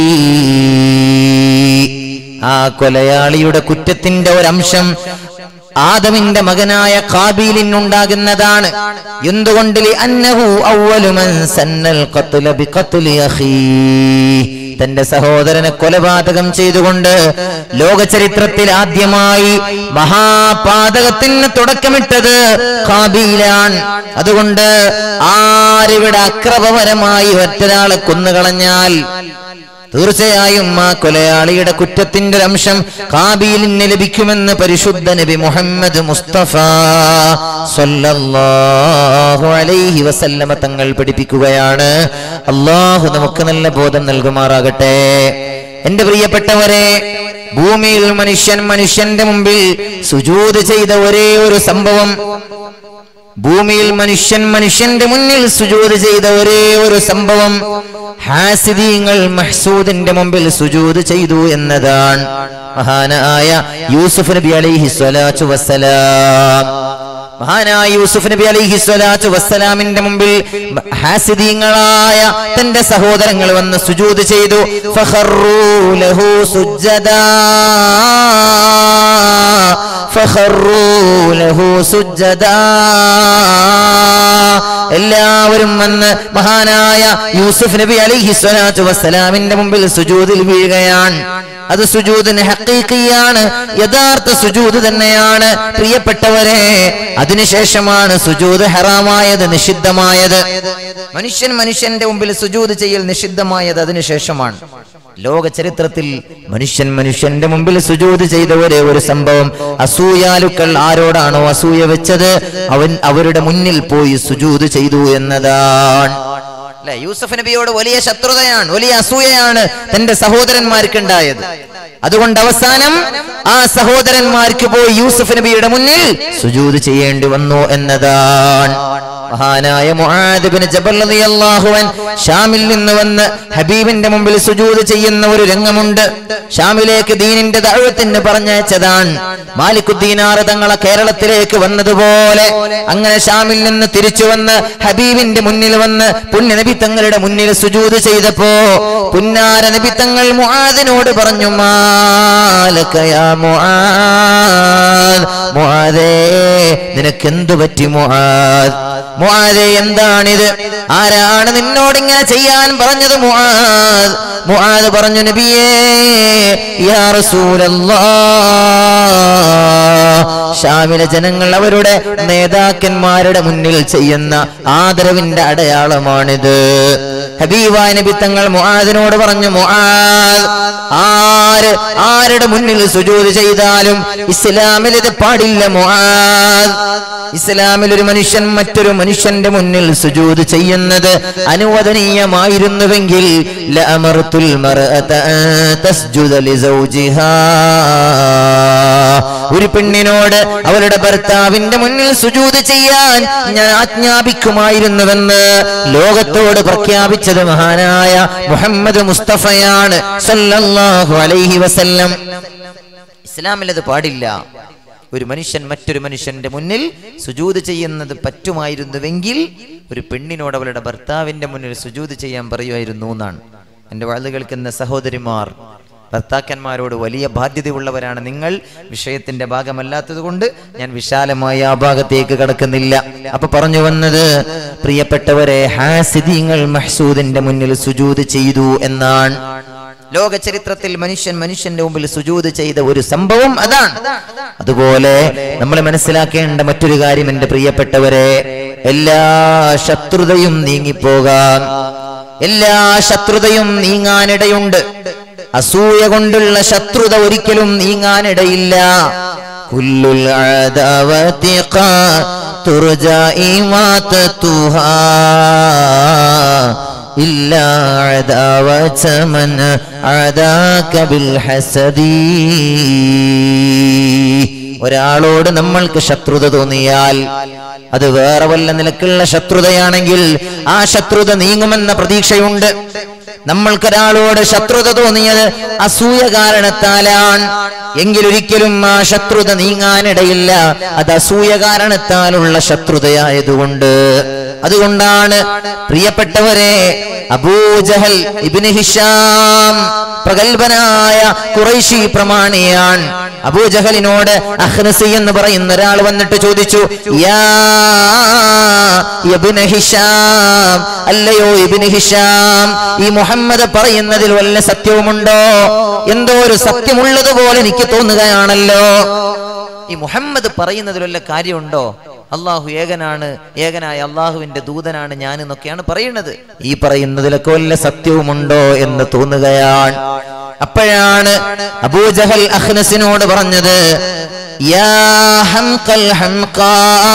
ആ കൊലയാളിയുടെ കുറ്റത്തിന്റെ ഒരംശം ആദമിന്റെ മകനായ കാബീലിനുണ്ടാകുന്നതാണ് എന്തുകൊണ്ട് ലി അന്നഹു അവ്വലു മൻ സന്നൽ ഖത്ല ബിഖത്ലി അഖീ തന്റെ സഹോദരനെ കൊലപാതകം ചെയ്തുകൊണ്ട് ലോക ചരിത്രത്തിൽ ആദ്യമായി മഹാപാതകത്തിന് തുടക്കമിട്ടത് കാബീലാണ് അതുകൊണ്ട് ആരിവിടെ അക്രമപരമായി ഒറ്റൊരാളെ കൊന്നുകളഞ്ഞാൽ തീർച്ചയായും ആ കൊലയാളിയുടെ കുറ്റത്തിന്റെ ഒരു അംശം കാബീലിന് ലഭിക്കുമെന്ന് പരിശുദ്ധ നബി മുഹമ്മദ് മുസ്തഫ സല്ലല്ലാഹു അലൈഹി വസല്ലമ തങ്ങൾ പഠിപ്പിക്കുകയാണ് അള്ളാഹു നമുക്ക് നല്ല ബോധം നൽകുമാറാകട്ടെ എന്റെ പ്രിയപ്പെട്ടവരെ ഭൂമിയിൽ മനുഷ്യൻ മനുഷ്യന്റെ മുമ്പിൽ സുജൂത് ചെയ്ത ഒരേ ഒരു സംഭവം ഭൂമിയിൽ മനുഷ്യൻ മനുഷ്യന്റെ മുന്നിൽ സുജൂത് ചെയ്ത ഒരേ ഒരു സംഭവം ഹാസിദീങ്ങൾ മഹ്സൂദിന്റെ മുമ്പിൽ സുജൂത് ചെയ്തു എന്നതാണ് മഹാനായ യൂസുഫ് നബി അലൈഹി സ്വലാത്തു വസ്സലാം മഹാനായ യൂസുഫ് നബി അലൈഹി സ്വലാത്തു വസ്സലാമിന്റെ മുമ്പിൽ ഹാസിദീങ്ങളായ തന്റെ സഹോദരങ്ങൾ വന്ന് സുജൂത് ചെയ്തു ഫഖറൂ ലഹു സുജ്ജദാ ഫഖറൂ ലഹു സുജ്ജദാ എല്ലാവരും വന്ന് മഹാനായ യൂസുഫ് നബി അലൈഹി സ്വലാത്തു വസ്സലാമിന്റെ മുമ്പിൽ സുജൂദിൽ വീഴുകയാണ് അത് സുജൂദിന് ഹക്കീക്കിയാണ് യഥാർത്ഥ സുജൂദ് തന്നെയാണ് പ്രിയപ്പെട്ടവരെ അതിനുശേഷമാണ് സുജൂദ് ഹറാമായത് നിഷിദ്ധമായത് മനുഷ്യൻ മനുഷ്യന്റെ മുമ്പിൽ സുജൂദ് ചെയ്യൽ നിഷിദ്ധമായത് അതിനുശേഷമാണ് ലോക ചരിത്രത്തിൽ മനുഷ്യൻ മനുഷ്യന്റെ മുമ്പിൽ സുജൂദ് ചെയ്ത ഒരേ ഒരു സംഭവം അസൂയാലുക്കൾ ആരോടാണോ അസൂയ വെച്ചത് അവൻ അവരുടെ മുന്നിൽ പോയി സുജൂദ് ചെയ്തു എന്നതാണ് അല്ലെ യൂസഫ് നബിയോട് വലിയ ശത്രുതയാണ് വലിയ അസൂയയാണ് തന്റെ സഹോദരന്മാർക്ക് ഉണ്ടായത് അതുകൊണ്ട് അവസാനം ആ സഹോദരന്മാർക്ക് പോയി യൂസഫ് നബിയുടെ മുന്നിൽ സുജൂദ് ചെയ്യേണ്ടി വന്നു എന്നതാണ് മഹാനായ മുആദ് ബിൻ ജബൽ റളിയല്ലാഹു അൻ ഷാമിൽ നിന്ന് വന്ന് ഹബീബിന്റെ മുമ്പിൽ സുജൂദ് ചെയ്യുന്ന ഒരു രംഗമുണ്ട് ഷാമിലേക്ക് ദീനിന്റെ ദഅവത്തിന് പറഞ്ഞയച്ചതാണ് മാലിക്കുദ്ദീനാർ തങ്ങളെ കേരളത്തിലേക്ക് വന്നതുപോലെ അങ്ങനെ ഷാമിൽ നിന്ന് തിരിച്ചു വന്ന് ഹബീബിന്റെ മുന്നിൽ വന്ന് പുണ്യ നബി തങ്ങളുടെ മുന്നിൽ സുജൂദ് ചെയ്തപ്പോ പുന്നാര നബി തങ്ങൾ മുആദിനോട് പറഞ്ഞു മാലക യാ മുആദ് മുആദേ നിനക്കെന്തു പറ്റി മുആദ് മുആദേ എന്താണിത് ആരാണ് നിന്നോട് ഇങ്ങനെ ചെയ്യാൻ പറഞ്ഞത് മുആദ് മുആദ് പറഞ്ഞു നബിയേ യാ റസൂലല്ലാഹ് ഷാമിലെ ജനങ്ങൾ അവരുടെ നേതാക്കന്മാരുടെ മുന്നിൽ ചെയ്യുന്ന ആദരവിന്റെ അടയാളമാണിത് ഹബീബായ നബി തങ്ങൾ മുആദിനോട് പറഞ്ഞു മുആദ് ആ ആര് ആരുടെ മുന്നിൽ സുജൂത് ചെയ്താലും ഇസ്ലാമിൽ ഇത് പാടില്ല മുആദ് ഇസ്ലാമിൽ ഒരു മനുഷ്യൻ മറ്റൊരു മനുഷ്യന്റെ മുന്നിൽ സുജൂത് ചെയ്യുന്നത് അനുവദനീയമായിരുന്നുവെങ്കിൽ ലഅമർത്തുൽ മർഅത അൻ തസ്ജുദ ലിസൗജിഹാ ഒരു പെണ്ണിനോട് അവളുടെ ഭർത്താവിന്റെ മുന്നിൽ സുജൂത് ചെയ്യാൻ ഞാൻ ആജ്ഞാപിക്കുമായിരുന്നുവെന്ന് ലോകത്തോട് പ്രഖ്യാപിച്ചത് മഹാനായ മുഹമ്മദ് മുസ്തഫയാണ് സല്ലല്ലാഹു അലൈഹി വസല്ലം ഇസ്ലാമിൽ അത് പാടില്ല ഒരു മനുഷ്യൻ മറ്റൊരു മനുഷ്യന്റെ മുന്നിൽ സുജൂത് ചെയ്യുന്നത് പറ്റുമായിരുന്നുവെങ്കിൽ ഒരു പെണ്ണിനോട് അവളുടെ ഭർത്താവിന്റെ മുന്നിൽ സുജൂത് ചെയ്യാൻ പറയുമായിരുന്നു എന്നാണ് എൻ്റെ വാഴ്ന്നു കേൾക്കുന്ന സഹോദരിമാർ ഭർത്താക്കന്മാരോട് വലിയ ബാധ്യതയുള്ളവരാണ് നിങ്ങൾ വിഷയത്തിന്റെ ഭാഗമല്ലാത്തത് കൊണ്ട് ഞാൻ വിശാലമായ ആ ഭാഗത്തേക്ക് കടക്കുന്നില്ല അപ്പൊ പറഞ്ഞു വന്നത് പ്രിയപ്പെട്ടവരെ ഹാസിദീങ്ങൾ മഹ്സൂദിന്റെ മുന്നിൽ സുജൂത് ചെയ്തു എന്നാണ് ലോക ചരിത്രത്തിൽ മനുഷ്യൻ മനുഷ്യന്റെ മുമ്പിൽ സുജൂത് ചെയ്ത ഒരു സംഭവം അതാണ് അതുപോലെ നമ്മൾ മനസ്സിലാക്കേണ്ട മറ്റൊരു കാര്യം എന്റെ പ്രിയപ്പെട്ടവരെ എല്ലാ ശത്രുതയും നീങ്ങിപ്പോകാൻ എല്ലാ ശത്രുതയും നീങ്ങാനിടയുണ്ട് അസൂയ കൊണ്ടുള്ള ശത്രുത ഒരിക്കലും നീങ്ങാനിടയില്ല കുല്ലുൽ അദാവതി ഖാ തുർജാ ഇമാതതുഹാ إلا عداوة من عداك بالحسد ഒരാളോട് നമ്മൾക്ക് ശത്രുത തോന്നിയാൽ അത് വേറെ വല്ല നിലക്കുള്ള ശത്രുതയാണെങ്കിൽ ആ ശത്രുത നീങ്ങുമെന്ന പ്രതീക്ഷയുണ്ട് നമ്മൾക്കൊരാളോട് ശത്രുത തോന്നിയത് അസൂയ കാരണത്താലാണ് എങ്കിലൊരിക്കലും ആ ശത്രുത നീങ്ങാനിടയില്ല അത് അസൂയ കാരണത്താലുള്ള ശത്രുതയായതുകൊണ്ട് അതുകൊണ്ടാണ് പ്രിയപ്പെട്ടവരെ അബൂജഹൽ ഇബ്നു ഹിഷാം പ്രഗത്ഭനായ കുറൈശി പ്രമാണിയാൻ അബൂജഹലിനോട് അഹ്നസി എന്ന് പറയുന്ന ഒരാൾ വന്നിട്ട് ചോദിച്ചു യാ ഇബ്നു ഹിഷാം അല്ലയോ ഇബ്നു ഹിഷാം ഈ മുഹമ്മദ് പറയുന്നതിൽ വല്ല സത്യവുമുണ്ടോ എന്തോ ഒരു സത്യമുള്ളതുപോലെ എനിക്ക് തോന്നുകയാണല്ലോ ഈ മുഹമ്മദ് പറയുന്നതിൽ വല്ല കാര്യമുണ്ടോ അള്ളാഹു ഏകനാണ് ഏകനായ അള്ളാഹുവിന്റെ ദൂതനാണ് ഞാൻ എന്നൊക്കെയാണ് പറയുന്നത് ഈ പറയുന്നതിലൊക്കെ വല്ല സത്യവുമുണ്ടോ എന്ന് തോന്നുകയാണ് അപ്പോഴാണ് അബൂജഹൽ അഹ്നസിനോട് പറഞ്ഞത് യാ ഹംഖൽ ഹംഖാ.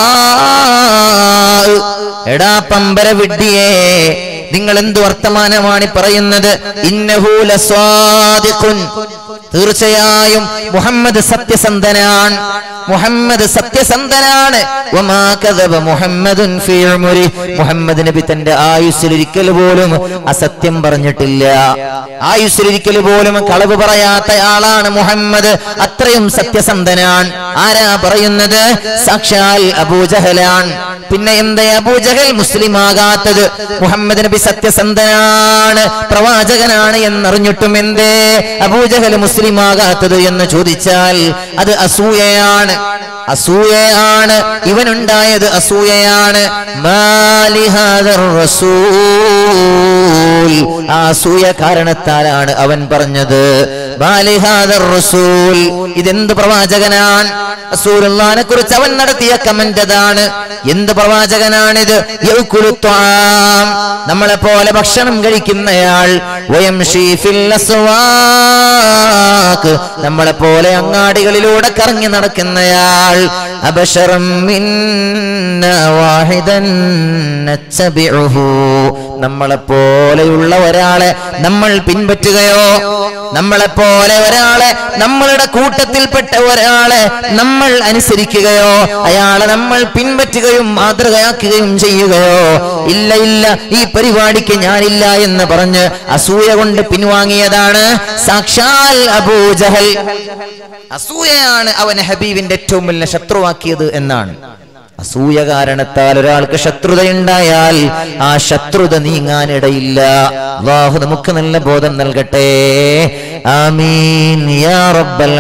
എടാ പമ്പര വിഡ്ഢിയേ നിങ്ങൾ എന്ത് വർത്തമാനമാണ് ഈ പറയുന്നത് ഇന്നഹു ലസ്വാദിഖുൻ. തീർച്ചയായും മുഹമ്മദ് സത്യസന്ധനാണ് മുഹമ്മദ് സത്യസന്ധനാണ് വമാ കദബ മുഹമ്മദുൻ ഫീ ഉമരി. മുഹമ്മദ് നബി തന്റെ ആയുസ്സിലൊരിക്കൽ പോലും അസത്യം പറഞ്ഞിട്ടില്ല ആയുസ്സിലൊരിക്കൽ പോലും കളവ് പറയാത്ത ആളാണ് മുഹമ്മദ് അത്രയും സത്യസന്ധനാണ് ആരാ പറയുന്നത് സാക്ഷാൽ അബൂജഹലാണ് പിന്നെ എന്താ അബൂജഹൽ മുസ്ലിം ആകാത്തത് മുഹമ്മദ് നബി സത്യസന്ധനാണ് പ്രവാചകനാണ് എന്നറിഞ്ഞിട്ടും എന്തേ അബൂജഹൽ മുസ്ലിം ആകാത്തത് എന്ന് ചോദിച്ചാൽ അത് അസൂയയാണ് അസൂയയാണ് ഇവനുണ്ടായത് അസൂയയാണ് മാലിഹാദർ റസൂൽ ആ അസൂയ കാരണത്താലാണ് അവൻ പറഞ്ഞത് മാലിഹാദർ റസൂൽ ഇതെന്ത് പ്രവാചകനാണ് റസൂലുള്ളാനെ കുറിച്ച് അവൻ നടത്തിയ കമന്റ് അതാണ് എന്ത് പ്രവാചകനാണിത് യൗക്കുലു ത്വാം. നമ്മളെ പോലെ ഭക്ഷണം കഴിക്കുന്നയാൾ വയംശീ ഫിൽ അസ്വാഖ്. നമ്മളെ പോലെ അങ്ങാടികളിലൂടെ കറങ്ങി നടക്കുന്നയാൾ അബശറം മിന്ന വാഹിദൻ നത്തബിഉഹു. നമ്മളെ പോലെയുള്ള ഒരാളെ നമ്മൾ പിൻപറ്റുകയോ നമ്മളെ പോലെ ഒരാളെ നമ്മളുടെ കൂട്ടത്തിൽപ്പെട്ട ഒരാളെ നമ്മൾ അനുസരിക്കുകയോ അയാളെ നമ്മൾ പിൻപറ്റുകയും മാതൃകയാക്കുകയും ചെയ്യുകയോ ഇല്ല ഇല്ല ഈ പരിപാടിക്ക് ഞാനില്ല എന്ന് പറഞ്ഞ് അസൂയ കൊണ്ട് പിൻവാങ്ങിയതാണ് സാക്ഷാൽ അബൂജഹൽ അസൂയയാണ് അവൻ ഹബീബിന്റെ ഏറ്റവും വലിയ ശത്രുവാക്കിയത് എന്നാണ് അസൂയ കാരണത്താൽ ഒരാൾക്ക് ശത്രുതയുണ്ടായാൽ ആ ശത്രുത നീങ്ങാനിടയില്ല അള്ളാഹു നമുക്ക് നല്ല ബോധം നൽകട്ടെ ആമീൻ യാ റബ്ബൽ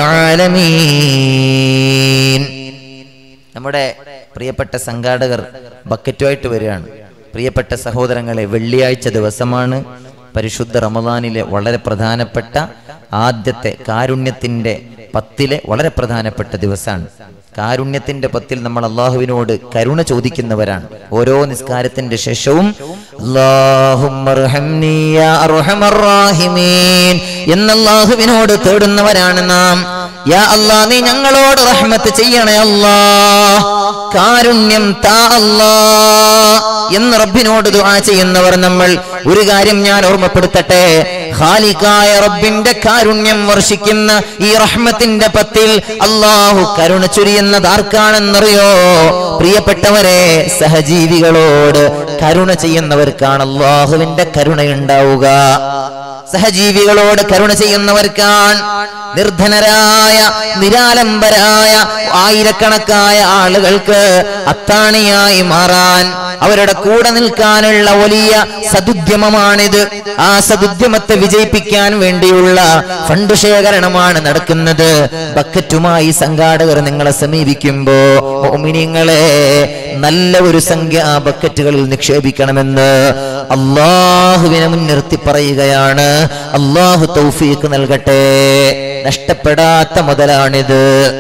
ആലമീൻ നമ്മുടെ പ്രിയപ്പെട്ട സംഘാടകർ ബക്കറ്റുമായിട്ട് വരികയാണ് പ്രിയപ്പെട്ട സഹോദരങ്ങളെ വെള്ളിയാഴ്ച ദിവസമാണ് പരിശുദ്ധ റമദാനിലെ വളരെ പ്രധാനപ്പെട്ട ആദ്യത്തെ കാരുണ്യത്തിന്റെ പത്തിലെ വളരെ പ്രധാനപ്പെട്ട ദിവസമാണ് കാരുണ്യത്തിന്റെ പത്തിൽ നമ്മൾ അള്ളാഹുവിനോട് കരുണ ചോദിക്കുന്നവരാണ് ഓരോ നിസ്കാരത്തിന്റെ ശേഷവും അല്ലാഹുമ്മർഹംനി യാ അർഹമർ റാഹിമീൻ എന്ന് അള്ളാഹുവിനോട് തേടുന്നവരാണ് നാം യാ അല്ലാ നീ ഞങ്ങളോട് റഹ്മത്ത് ചെയ്യണേ അല്ലാ കാരുണ്യം താ അല്ലാ എന്ന് റബ്ബിനോട് ദുആ ചെയ്യുന്നവർ നമ്മൾ ഒരു കാര്യം ഞാൻ ഓർമ്മപ്പെടുത്തട്ടെ ഖാലിഖായ റബ്ബിന്റെ കാരുണ്യം വർഷിക്കുന്ന ഈ റഹ്മത്തിന്റെ പത്തിൽ അള്ളാഹു കരുണ ചൊരിയുന്നത് ആർക്കാണെന്നറിയോ പ്രിയപ്പെട്ടവരെ സഹജീവികളോട് കരുണ ചെയ്യുന്നവർക്കാണ് അള്ളാഹുവിന്റെ കരുണയുണ്ടാവുക സഹജീവികളോട് കരുണ ചെയ്യുന്നവർക്കാണ് നിർധനരായ നിരാലംബരായ ആയിരക്കണക്കായ ആളുകൾക്ക് അത്താണിയായി മാറാൻ അവരുടെ കൂടെ നിൽക്കാനുള്ള വലിയ സതുദ്യമമാണിത് ആ സതുദ്യമത്തെ വിജയിപ്പിക്കാൻ വേണ്ടിയുള്ള ഫണ്ട് ശേഖരണമാണ് നടക്കുന്നത് ബക്കറ്റുമായി സംഘാടകർ നിങ്ങളെ സമീപിക്കുമ്പോ മോമിനിങ്ങളെ നല്ല ഒരു സംഖ്യ ആ ബക്കറ്റുകളിൽ നിക്ഷേപിക്കണമെന്ന് അള്ളാഹുവിനെ മുൻനിർത്തി പറയുകയാണ് അള്ളാഹു തൗഫീഖ് നൽകട്ടെ നഷ്ടപ്പെടാത്ത മുതലാണിത്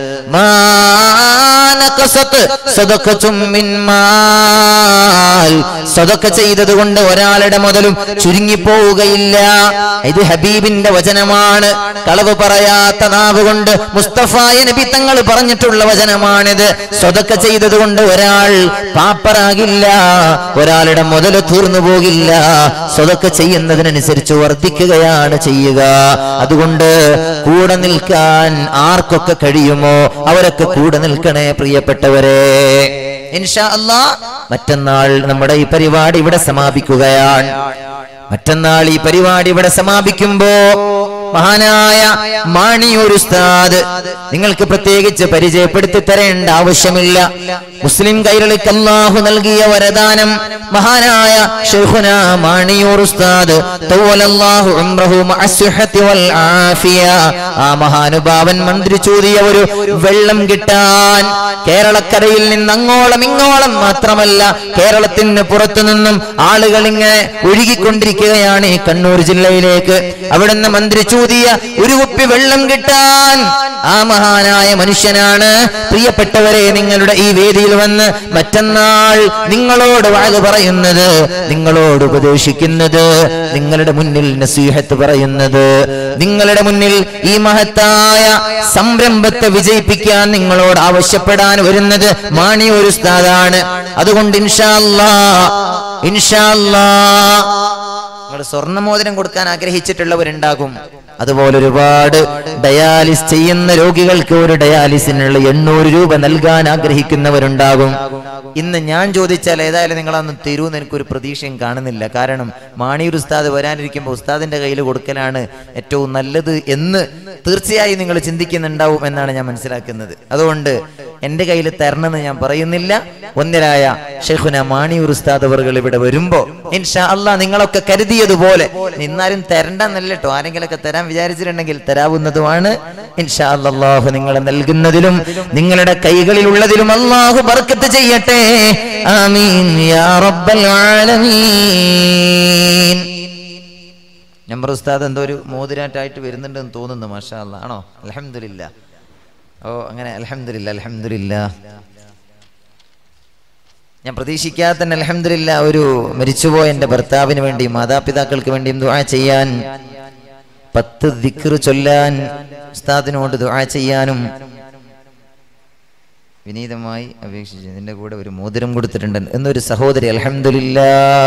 മാനകസത്ത് സദഖത്തും മിൻ മാൽ. സദഖ ചെയ്തത് കൊണ്ട് ഒരാളുടെ മുതലും ചുരുങ്ങിപ്പോവുകയില്ല ഇത് ഹബീബിന്റെ വചനമാണ് കളവ് പറയാത്ത നാവ് കൊണ്ട് മുസ്തഫായ നബി തങ്ങൾ പറഞ്ഞിട്ടുള്ള വചനമാണിത് സ്വതക്ക ചെയ്തത് കൊണ്ട് ഒരാൾ പാപ്പറാകില്ല ഒരാളുടെ മുതൽ തീർന്നു പോകില്ല സ്വതക്ക ചെയ്യുന്നതിനനുസരിച്ച് വർദ്ധിക്കുകയാണ് ചെയ്യുക അതുകൊണ്ട് കൂടെ നിൽക്കാൻ ആർക്കൊക്കെ കഴിയുമോ അവരൊക്കെ കൂടെ നിൽക്കണേ പ്രിയപ്പെട്ടവരെ ഇൻഷാ അല്ലാ മറ്റന്നാൾ നമ്മുടെ ഈ പരിപാടി ഇവിടെ സമാപിക്കുകയാണ് മറ്റന്നാൾ ഈ പരിപാടി ഇവിടെ സമാപിക്കുമ്പോ മഹാനായ മാണിയൂർ ഉസ്താദ് നിങ്ങൾക്ക് പ്രത്യേകിച്ച് പരിചയപ്പെടുത്തി തരേണ്ട ആവശ്യമില്ല മുസ്ലിം കൈരളിക്ക് അല്ലാഹു നൽകിയ വരദാനം മഹാനായ ഷെയ്ഖുന മാണിയൂർ ഉസ്താദ് തവ്വലല്ലാഹു ഉംറഹു മഅസ്സുഹത്തി വൽ ആഫിയ ആ മഹാനുഭാവൻ മന്ത്രി ചൂതിയ ഒരു വെള്ളം കിട്ടാൻ കേരളക്കരയിൽ നിന്ന് അങ്ങോളം ഇങ്ങോളം മാത്രമല്ല കേരളത്തിന് പുറത്തു നിന്നും ആളുകൾ ഇങ്ങനെ ഒഴുകിക്കൊണ്ടിരിക്കുകയാണ് ഈ കണ്ണൂർ ജില്ലയിലേക്ക് അവിടുന്ന് മന്ത്രി ചൂതിയ ഒരു കുപ്പി വെള്ളം കിട്ടാൻ ആ മഹാനായ മനുഷ്യനാണ് പ്രിയപ്പെട്ടവരെ നിങ്ങളുടെ ഈ വേദിയിൽ വന്ന് മറ്റന്നാൾ നിങ്ങളോട് വാഴ പറയുന്നത് നിങ്ങളോട് ഉപദേശിക്കുന്നത് നിങ്ങളുടെ മുന്നിൽ നസീഹത്ത് പറയുന്നത് നിങ്ങളുടെ മുന്നിൽ ഈ മഹത്തായ സംരംഭത്തെ വിജയിപ്പിക്കാൻ നിങ്ങളോട് ആവശ്യപ്പെടാൻ വരുന്നത് മാണി ഒരു സ്ഥാതാണ് അതുകൊണ്ട് ഇൻഷാല്ലാ ഇൻഷാല്ലാ നിങ്ങൾ സ്വർണ്ണമോതിരം കൊടുക്കാൻ ആഗ്രഹിച്ചിട്ടുള്ളവരുണ്ടാകും അതുപോലെ ഒരുപാട് ഡയാലിസ് ചെയ്യുന്ന രോഗികൾക്ക് ഒരു ഡയാലിസിനുള്ള എണ്ണൂറ് രൂപ നൽകാൻ ആഗ്രഹിക്കുന്നവരുണ്ടാകും ഇന്ന് ഞാൻ ചോദിച്ചാൽ ഏതായാലും നിങ്ങൾ അന്ന് തരൂന്ന് എനിക്കൊരു പ്രതീക്ഷയും കാണുന്നില്ല കാരണം മാണിയൂർ ഉസ്താദ് വരാനിരിക്കുമ്പോൾ ഉസ്താദിന്റെ കയ്യിൽ കൊടുക്കലാണ് ഏറ്റവും നല്ലത് എന്ന് തീർച്ചയായും നിങ്ങൾ ചിന്തിക്കുന്നുണ്ടാവും എന്നാണ് ഞാൻ മനസ്സിലാക്കുന്നത് അതുകൊണ്ട് എന്റെ കയ്യിൽ തരണമെന്ന് ഞാൻ പറയുന്നില്ല ഒന്നിരായ ഷെയ്ഖുന മാണിയൂർ ഉസ്താദ് അവർകൾ ഇവിടെ വരുമ്പോ ഇൻഷാ അല്ലാ നിങ്ങളൊക്കെ കരുതിയതുപോലെ നിന്നാലും തരണ്ടെന്നല്ല കേട്ടോ ആരെങ്കിലൊക്കെ തരാൻ വിചാരിച്ചിട്ടുണ്ടെങ്കിൽ തരാവുന്നതുമാണ് ഇൻഷാ അല്ലാഹു നിങ്ങളെ നൽകുന്നതിലും നിങ്ങളുടെ കൈകളിലുള്ളതിലും അള്ളാഹു ബർക്കത്ത് ചെയ്യട്ടെ ആമീൻ യാ റബ്ബൽ ആലമീൻ നമ്പർ ഉസ്താദ് എന്തോ ഒരു മോതിരാറ്റായിട്ട് വരുന്നുണ്ടെന്ന് തോന്നുന്നു മാഷാ അല്ലാ ആണോ അലഹമില്ല ഓ അങ്ങനെ അലഹമില്ല അലഹമില്ല ഞാൻ പ്രതീക്ഷിക്കാതെ തന്നെ അലഹമില്ല ഒരു മരിച്ചുപോയ എൻ്റെ ഭർത്താവിന് വേണ്ടി മാതാപിതാക്കൾക്ക് വേണ്ടിയും ദുആ ചെയ്യാൻ പത്ത് ദിക്ർ ചൊല്ലാൻ ഉസ്താദിനോട് ദുആ ചെയ്യാനും വിനീതമായി അപേക്ഷിച്ചു ഇതിന്റെ കൂടെ ഒരു മോതിരം കൊടുത്തിട്ടുണ്ട് എന്നൊരു സഹോദരി അലഹമില്ല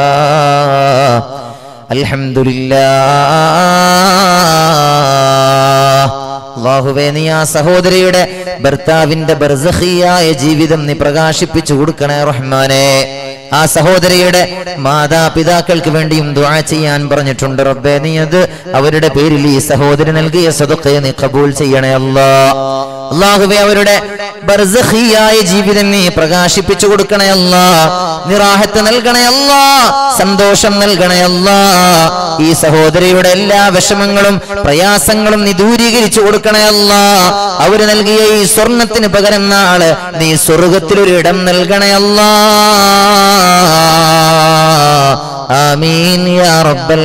അള്ളാഹുവേ നീ ആ സഹോദരിയുടെ ഭർത്താവിന്റെ ബർസഹിയായ ജീവിതം നീ പ്രകാശിപ്പിച്ചു കൊടുക്കണേ റഹ്മാനെ ആ സഹോദരിയുടെ മാതാപിതാക്കൾക്ക് വേണ്ടിയും ദുആ ചെയ്യാൻ പറഞ്ഞിട്ടുണ്ട് റബ്ബേ നീ അത് അവരുടെ പേരിൽ ഈ സഹോദരി നൽകിയ സദഖയെ നീ കബൂൽ ചെയ്യണേ അല്ലാ അള്ളാഹുവെ അവരുടെ ബർസഖിയായ ജീവിതം നീ പ്രകാശിപ്പിച്ചു കൊടുക്കണേ അല്ലാ നിറാഹത്ത് നൽകണേ അല്ലാ സന്തോഷം നൽകണേ അല്ലാ ഈ സഹോദരിയുടെ എല്ലാ വിഷമങ്ങളും പ്രയാസങ്ങളും നീ ദൂരീകരിച്ചു കൊടുക്കണേ അല്ലാ അവര് നൽകിയ ഈ സ്വർണത്തിന് പകരം നാള് നീ സ്വർഗത്തിലൊരു ഇടം നൽകണേ അല്ലാ ആമീൻ യാ റബ്ബൽ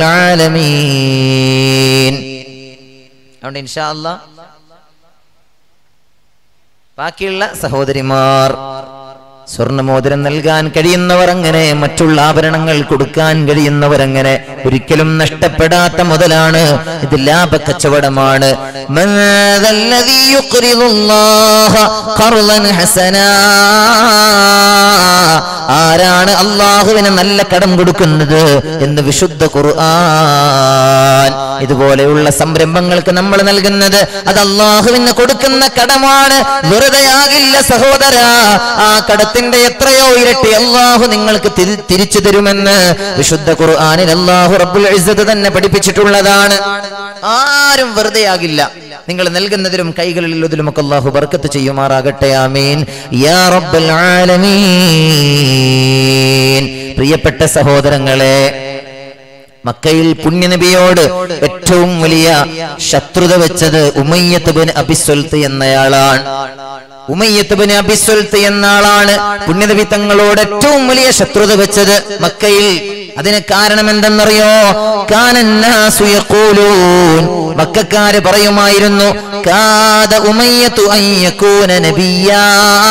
ആലമീൻ അതുകൊണ്ട് ഇൻഷാ അല്ലാ ബാക്കിയുള്ള സഹോദരിമാർ സ്വർണമോതിരം നൽകാൻ കഴിയുന്നവർ അങ്ങനെ മറ്റുള്ള ആഭരണങ്ങൾ കൊടുക്കാൻ കഴിയുന്നവർ അങ്ങനെ ഒരിക്കലും നഷ്ടപ്പെടാത്ത മുതലാണ് ഇത് ലാഭ കച്ചവടമാണ് മൻദല്ലദീ യുഖ്രിദുല്ലാഹ ഖർളൻ ഹസനാ. ആരാണ് അള്ളാഹുവിന് നല്ല കടം കൊടുക്കുന്നത് എന്ന് വിശുദ്ധ ഖുർആൻ ഇതുപോലെയുള്ള സംരംഭങ്ങൾക്ക് നമ്മൾ നൽകുന്നത് അത് അള്ളാഹുവിന് കൊടുക്കുന്ന കടമാണ് വെറുതെയാകില്ല സഹോദര ആ കടത്തിന്റെ എത്രയോ ഇരട്ടി അള്ളാഹു നിങ്ങൾക്ക് തിരി- തിരിച്ചു തരുമെന്ന് വിശുദ്ധ ഖുർആനിൽ അള്ളാഹു റബ്ബുൽ ഇസ്സത്ത് തന്നെ പഠിപ്പിച്ചിട്ടുള്ളതാണ് ആരും വെറുതെയാകില്ല നിങ്ങൾ നൽകുന്നതിലും കൈകളിലുള്ളതിലും ഒക്കെ അള്ളാഹു ബർക്കത്ത് ചെയ്യുമാറാകട്ടെ ആമീൻ യാ റബ്ബൽ ആലമീൻ പ്രിയപ്പെട്ട സഹോദരങ്ങളെ മക്കയിൽ പുണ്യനബിയോട് ഏറ്റവും വലിയ ശത്രുത വെച്ചത് ഉമയ്യത്ത് ബിൻ അബിസ്വൽത്ത് എന്നയാളാണ് ഉമയ്യത്ത് ബിൻ അബിസ്വൽത്ത് എന്ന ആളാണ് പുണ്യനബി തങ്ങളോട് ഏറ്റവും വലിയ ശത്രുത വെച്ചത് മക്കയിൽ അതിന് കാരണം എന്തെന്നറിയോ കാനന്നാസു യഖൂലൂൻ മക്കാര് പറയുമായിരുന്നു കാദ ഉമയ്യത്തു അൻ യകൂന നബിയ്യാ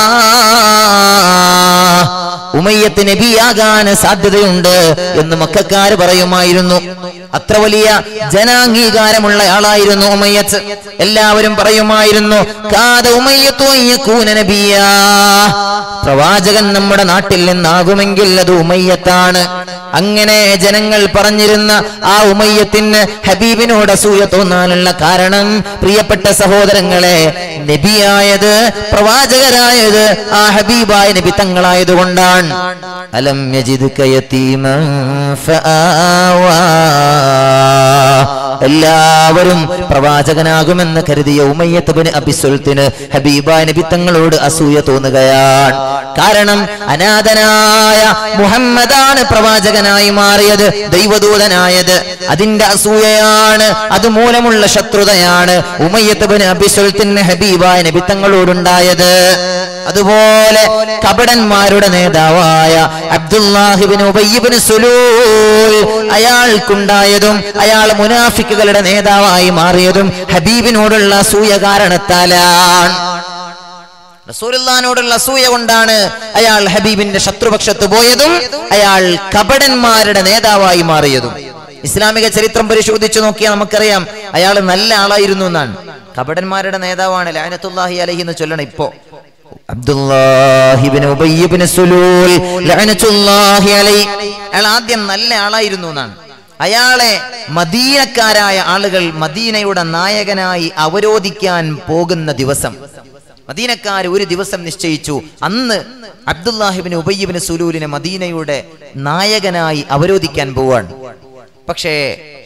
ഉമയ്യത്ത് നബിയാകാൻ സാധ്യതയുണ്ട് എന്ന് മക്കാര് പറയുമായിരുന്നു അത്ര വലിയ ജനാംഗീകാരമുള്ള ആളായിരുന്നു ഉമയ്യത്ത് എല്ലാവരും പറയുമായിരുന്നു കാത ഉമയ്യത്തു അൻ യകൂന നബിയ്യാ പ്രവാചകൻ നമ്മുടെ നാട്ടിൽ നിന്നാകുമെങ്കിൽ അത് ഉമയ്യത്താണ് അങ്ങനെ ജനങ്ങൾ പറഞ്ഞിരുന്ന ആ ഉമയ്യത്തിന് ഹബീബിനോട് അസൂയ തോന്നാനുള്ള കാരണം പ്രിയപ്പെട്ട സഹോദരങ്ങളെ നബിയായത് പ്രവാചകരായത് ആ ഹബീബായ നബി തങ്ങളായതുകൊണ്ടാണ് അലം യജിദ്ക യതീമൻ ഫആവാ എല്ലാവരും പ്രവാചകനാകുമെന്ന് കരുതിയ ഉമയ്യത്ത് ബിൻ അബിസുൽത്തിന് ഹബീബ നബി തങ്ങളോട് അസൂയ തോന്നുകയാണ് കാരണം അനാഥനായ മുഹമ്മദാണ് പ്രവാചകനായി മാറിയത് ദൈവദൂതനായത് അതിന്റെ അസൂയയാണ് അതുമൂലമുള്ള ശത്രുതയാണ് ഉമയ്യത്ത് ബിൻ അബിസുൽത്തിന് ഹബീബായ നബി തങ്ങളോടുണ്ടായത് അതുപോലെ കപടന്മാരുടെ നേതാവായ അബ്ദുല്ലാഹിബിൻ ഉബയ്യബിൻ സുലൂൽ അയാൾക്കുണ്ടായതും അയാൾ മുനാഫിക്കുകളുടെ നേതാവായി മാറിയതും ഹബീബിനോടുള്ള അസൂയ കാരണത്താലാണ് റസൂലുള്ളാഹിനോടുള്ള അസൂയ കൊണ്ടാണ് അയാൾ ഹബീബിന്റെ ശത്രുപക്ഷത്ത് പോയതും അയാൾ കപടന്മാരുടെ നേതാവായി മാറിയതും ഇസ്ലാമിക ചരിത്രം പരിശോധിച്ചു നോക്കിയാൽ നമുക്കറിയാം അയാൾ നല്ല ആളായിരുന്നു എന്നാണ് കപടന്മാരുടെ നേതാവാണ് ലാനത്തുല്ലാഹി അലഹി എന്ന് ചൊല്ലണം ഇപ്പോ അബ്ദുല്ലാഹിബിൻ ഉബയ്യബിൻ സുലൂൽ ലഅനത്തുല്ലാഹി അലൈഹി അയാൾ ആദ്യം നല്ല ആളായിരുന്നു എന്നാണ് അയാളെ മദീനക്കാരായ ആളുകൾ മദീനയുടെ നായകനായി അവരോധിക്കാൻ പോകുന്ന ദിവസം മദീനക്കാർ ഒരു ദിവസം നിശ്ചയിച്ചു അന്ന് അബ്ദുല്ലാഹിബിന് ഉബയ്യബിന് സുലൂലിനെ മദീനയുടെ നായകനായി അവരോധിക്കാൻ പോവാണ് പക്ഷേ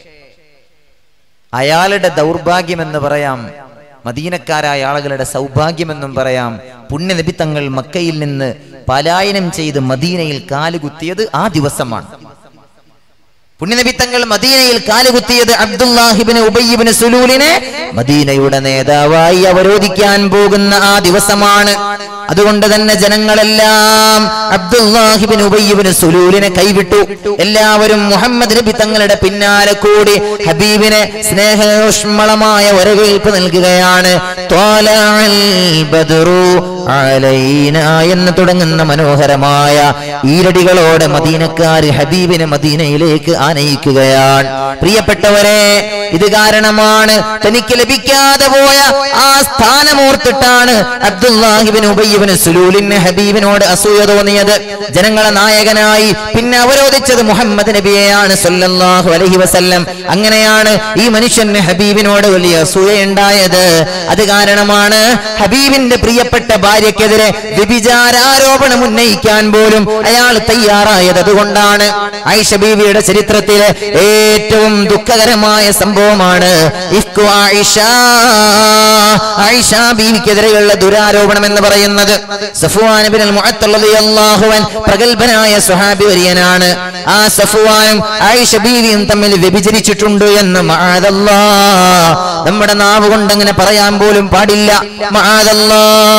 അയാളുടെ ദൗർഭാഗ്യമെന്ന് പറയാം മദീനക്കാരായ ആളുകളുടെ സൗഭാഗ്യമെന്നും പറയാം പുണ്യനിബിത്തങ്ങൾ മക്കയിൽ നിന്ന് പലായനം ചെയ്ത് മദീനയിൽ കാലുകുത്തിയത് ആ ദിവസമാണ് പുണ്യനബിത്തങ്ങൾ മദീനയിൽ കാലുകുത്തിയത് അബ്ദുല്ലാഹിബിന് ഉബയ്യബിന് സുലൂലിനെ മദീനയുടെ നേതാവായി അവരോധിക്കാൻ പോകുന്ന ആ ദിവസമാണ് അതുകൊണ്ട് തന്നെ ജനങ്ങളെല്ലാം അബ്ദുല്ലാഹിബിൻ ഉബയ്യബിന് സുലൂലിനെ കൈവിട്ടു എല്ലാവരും മുഹമ്മദ് നബി തങ്ങളുടെ പിന്നാലെ കൂടി ഹബീബിനെ സ്നേഹോഷ്മളമായ വരവേൽപ്പ് നൽകുകയാണ് ത്വാലഅൽ ബദ്റു അലൈന എന്ന് തുടങ്ങുന്ന മനോഹരമായ ഈരടികളോടെ മദീനക്കാര് ഹബീബിനെ മദീനയിലേക്ക് ആനയിക്കുകയാണ് പ്രിയപ്പെട്ടവരെ ഇത് കാരണമാണ് തനിക്ക് ലഭിക്കാതെ പോയ ആ സ്ഥാനമോർത്തിട്ടാണ് അബ്ദുല്ലാഹിബിൻ ഉബയ്യബിന് സുലൂലിന് ഹബീബിനോട് അസൂയ തോന്നിയത് ജനങ്ങളെ നായകനായി പിന്നെ അവരോധിച്ചത് മുഹമ്മദ് നബിയെയാണ് സല്ലല്ലാഹു അലൈഹി വസല്ലം അങ്ങനെയാണ് ഈ മനുഷ്യന് ഹബീബിനോട് വലിയ അസൂയയുണ്ടായത് അത് കാരണമാണ് ഹബീബിന്റെ പ്രിയപ്പെട്ട ഭാര്യക്കെതിരെ വ്യഭിചാരാരോപണം ഉന്നയിക്കാൻ പോലും അയാൾ തയ്യാറായത് അതുകൊണ്ടാണ് ഐഷ ബീവിയുടെ ചരിത്രത്തിലെ ഏറ്റവും ദുഃഖകരമായ സംഭവമാണ് ഇഫ്കു ആയിഷ ആയിഷ ബീവിക്കെതിരെയുള്ള ദുരാരോപണം എന്ന് പറയുന്നത് സഫുവാൻ ബിൻ അൽ മുഅത്തൽ റളിയല്ലാഹു അൻ പ്രഗൽഭനായ സ്വഹാബി വര്യനാണ് ആ സഫുവാനും ആയിഷ ബീവിയും തമ്മിൽ വ്യഭിചരിച്ചിട്ടുണ്ട് എന്ന് മഅദല്ലാ നമ്മുടെ നാവ് കൊണ്ട് അങ്ങനെ പറയാൻ പോലും പാടില്ല മഅദല്ലാ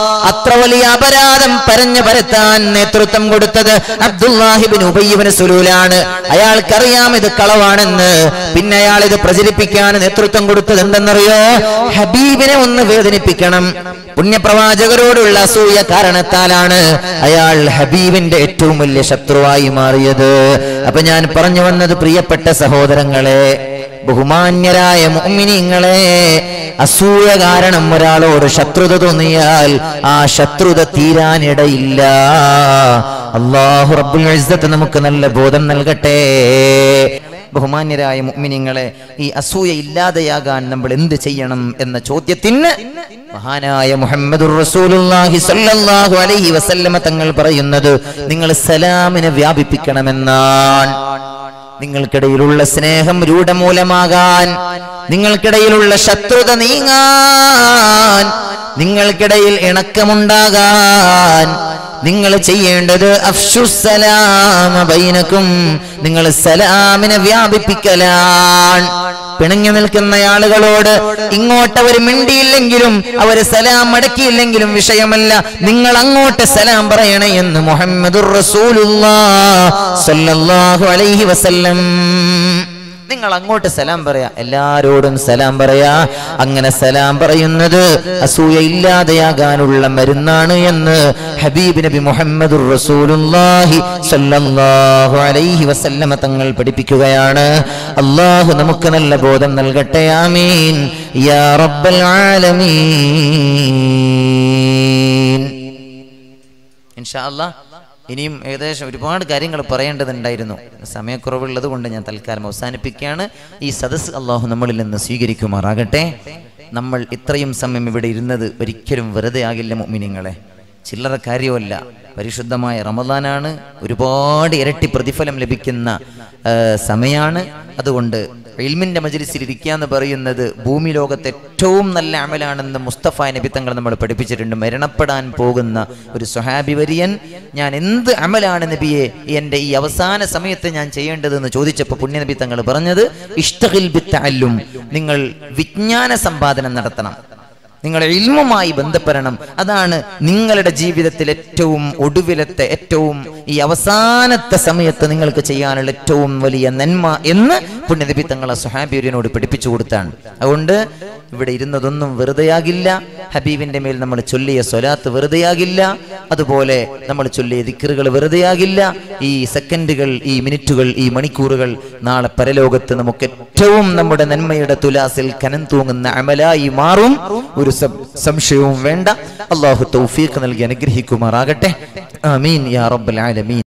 അത്ര വലിയ അപരാധം പരഞ്ഞു പരത്താൻ നേതൃത്വം കൊടുത്തത് അബ്ദുല്ലാഹിബിൻ ഉബയ്യബിന് സുലൂലാണ് അയാൾക്കറിയാം ഇത് കളവാണെന്ന് പിന്നെ അയാൾ ഇത് പ്രചരിപ്പിക്കാൻ നേതൃത്വം കൊടുത്തത് എന്തെന്നറിയോ ഹബീബിനെ ഒന്ന് വേദനിപ്പിക്കണം പുണ്യപ്രവാചകരോടുള്ള അസൂയ കാരണത്താലാണ് അയാൾ ഹബീബിന്റെ ഏറ്റവും വലിയ ശത്രുവായി മാറിയത് അപ്പൊ ഞാൻ പറഞ്ഞു വന്നത് പ്രിയപ്പെട്ട സഹോദരങ്ങളെ ബഹുമാന്യരായ മുഅ്മിനീങ്ങളെ അസൂയ കാരണം ഒരാളോട് ശത്രുത തോന്നിയാൽ ആ ശത്രുത തീരാനിടയില്ല അള്ളാഹു റബ്ബുൽ ഇസ്സത്ത് നമുക്ക് നല്ല ബോധം നൽകട്ടെ ബഹുമാന്യരായ മുഅ്മിനീങ്ങളെ ഈ അസൂയ ഇല്ലാതെയാകാൻ നമ്മൾ എന്ത് ചെയ്യണം എന്ന ചോദ്യത്തിന് മഹാനായ മുഹമ്മദുർ റസൂലുള്ളാഹി സ്വല്ലല്ലാഹു അലൈഹി വസല്ലമ തങ്ങൾ പറയുന്നത് നിങ്ങൾ സലാമിനെ വ്യാപിപ്പിക്കണമെന്നാണ് നിങ്ങൾക്കിടയിലുള്ള സ്നേഹം രൂഢമൂലമാകാൻ നിങ്ങൾക്കിടയിലുള്ള ശത്രുത നീങ്ങാൻ നിങ്ങൾക്കിടയിൽ ഇണക്കമുണ്ടാകാൻ നിങ്ങൾ ചെയ്യേണ്ടത് അഫ്ഷുസലാമ ബൈനക്കും നിങ്ങൾ സലാമിനെ വ്യാപിപ്പിക്കലാണ് പിണങ്ങി നിൽക്കുന്ന ആളുകളോട് ഇങ്ങോട്ട് അവർ മിണ്ടിയില്ലെങ്കിലും അവർ സലാം മടക്കിയില്ലെങ്കിലും വിഷയമല്ല നിങ്ങൾ അങ്ങോട്ട് സലാം പറയണേ എന്ന് മുഹമ്മദുർ റസൂലുള്ളാഹ് സ്വല്ലല്ലാഹു അലൈഹി വസല്ലം നിങ്ങൾ അങ്ങോട്ട് സലാം പറയാ എല്ലാരോടും സലാം പറയാ അങ്ങനെ സലാം പറയുന്നത് അസൂയ ഇല്ലാതെയാകാനുള്ള മരുന്നാണ് എന്ന് ഹബീബ് നബി മുഹമ്മദ് റസൂലുള്ളാഹി സ്വല്ലല്ലാഹു അലൈഹി വസല്ലമ തങ്ങൾ പഠിപ്പിക്കുകയാണ് അള്ളാഹു നമുക്ക് നല്ല ബോധം നൽകട്ടെ ആമീൻ യാ റബ്ബൽ ആലമീൻ ഇൻഷാ അല്ലാഹ് ഇനിയും ഏകദേശം ഒരുപാട് കാര്യങ്ങൾ പറയേണ്ടതുണ്ടായിരുന്നു സമയക്കുറവുള്ളത് കൊണ്ട് ഞാൻ തൽക്കാലം അവസാനിപ്പിക്കുകയാണ് ഈ സദസ്സ് അള്ളാഹു നമ്മളിൽ നിന്ന് സ്വീകരിക്കുമാറാകട്ടെ നമ്മൾ ഇത്രയും സമയം ഇവിടെ ഇരുന്നത് ഒരിക്കലും വെറുതെ ആകില്ല മുഅ്മിനീങ്ങളെ ചില്ലറ കാര്യമല്ല പരിശുദ്ധമായ റമദാനാണ് ഒരുപാട് ഇരട്ടി പ്രതിഫലം ലഭിക്കുന്ന ആ, സമയാണ് അതുകൊണ്ട് ഇൽമിന്റെ മജ്ലിസിൽ ഇരിക്കുക എന്ന് പറയുന്നത് ഭൂമി ലോകത്തെ ഏറ്റവും നല്ല അമലാണെന്ന് മുസ്തഫ നബി തങ്ങൾ നമ്മൾ പഠിപ്പിച്ചിട്ടുണ്ട് മരണപ്പെടാൻ പോകുന്ന ഒരു സ്വഹാബി വര്യൻ ഞാൻ എന്ത് അമലാണ് നബിയെ എൻ്റെ ഈ അവസാന സമയത്ത് ഞാൻ ചെയ്യേണ്ടതെന്ന് ചോദിച്ചപ്പോൾ പുണ്യനബി തങ്ങൾ പറഞ്ഞത് ഇഷ്ടഹിൽ ബിത്തല്ലും നിങ്ങൾ വിജ്ഞാന സമ്പാദനം നടത്തണം നിങ്ങൾ ഇൽമുമായി ബന്ധപ്പെടണം അതാണ് നിങ്ങളുടെ ജീവിതത്തിൽ ഏറ്റവും ഒടുവിലത്തെ ഏറ്റവും ഈ അവസാനത്തെ സമയത്ത് നിങ്ങൾക്ക് ചെയ്യാനുള്ള ഏറ്റവും വലിയ നന്മ എന്ന് പുണ്യനബി തങ്ങളെ സുഹാബിയനോട് പഠിപ്പിച്ചു കൊടുത്താണ് അതുകൊണ്ട് ഇവിടെ ഇരുന്നതൊന്നും വെറുതെയാകില്ല ഹബീബിന്റെ മേൽ നമ്മൾ ചൊല്ലിയ സ്വലാത്ത് വെറുതെയാകില്ല അതുപോലെ നമ്മൾ ചൊല്ലിയ ദിക്കറുകൾ വെറുതെയാകില്ല ഈ സെക്കൻഡുകൾ ഈ മിനിറ്റുകൾ ഈ മണിക്കൂറുകൾ നാളെ പരലോകത്ത് നമുക്ക് ഏറ്റവും നമ്മുടെ നന്മയുടെ തുലാസിൽ കനം തൂങ്ങുന്ന അമലായി മാറും ഒരു സം- സംശയവും വേണ്ട അള്ളാഹു തൗഫീഖ് നൽകി അനുഗ്രഹിക്കുമാറാകട്ടെ ആമീൻ യാ റബ്ബൽ ആലമീൻ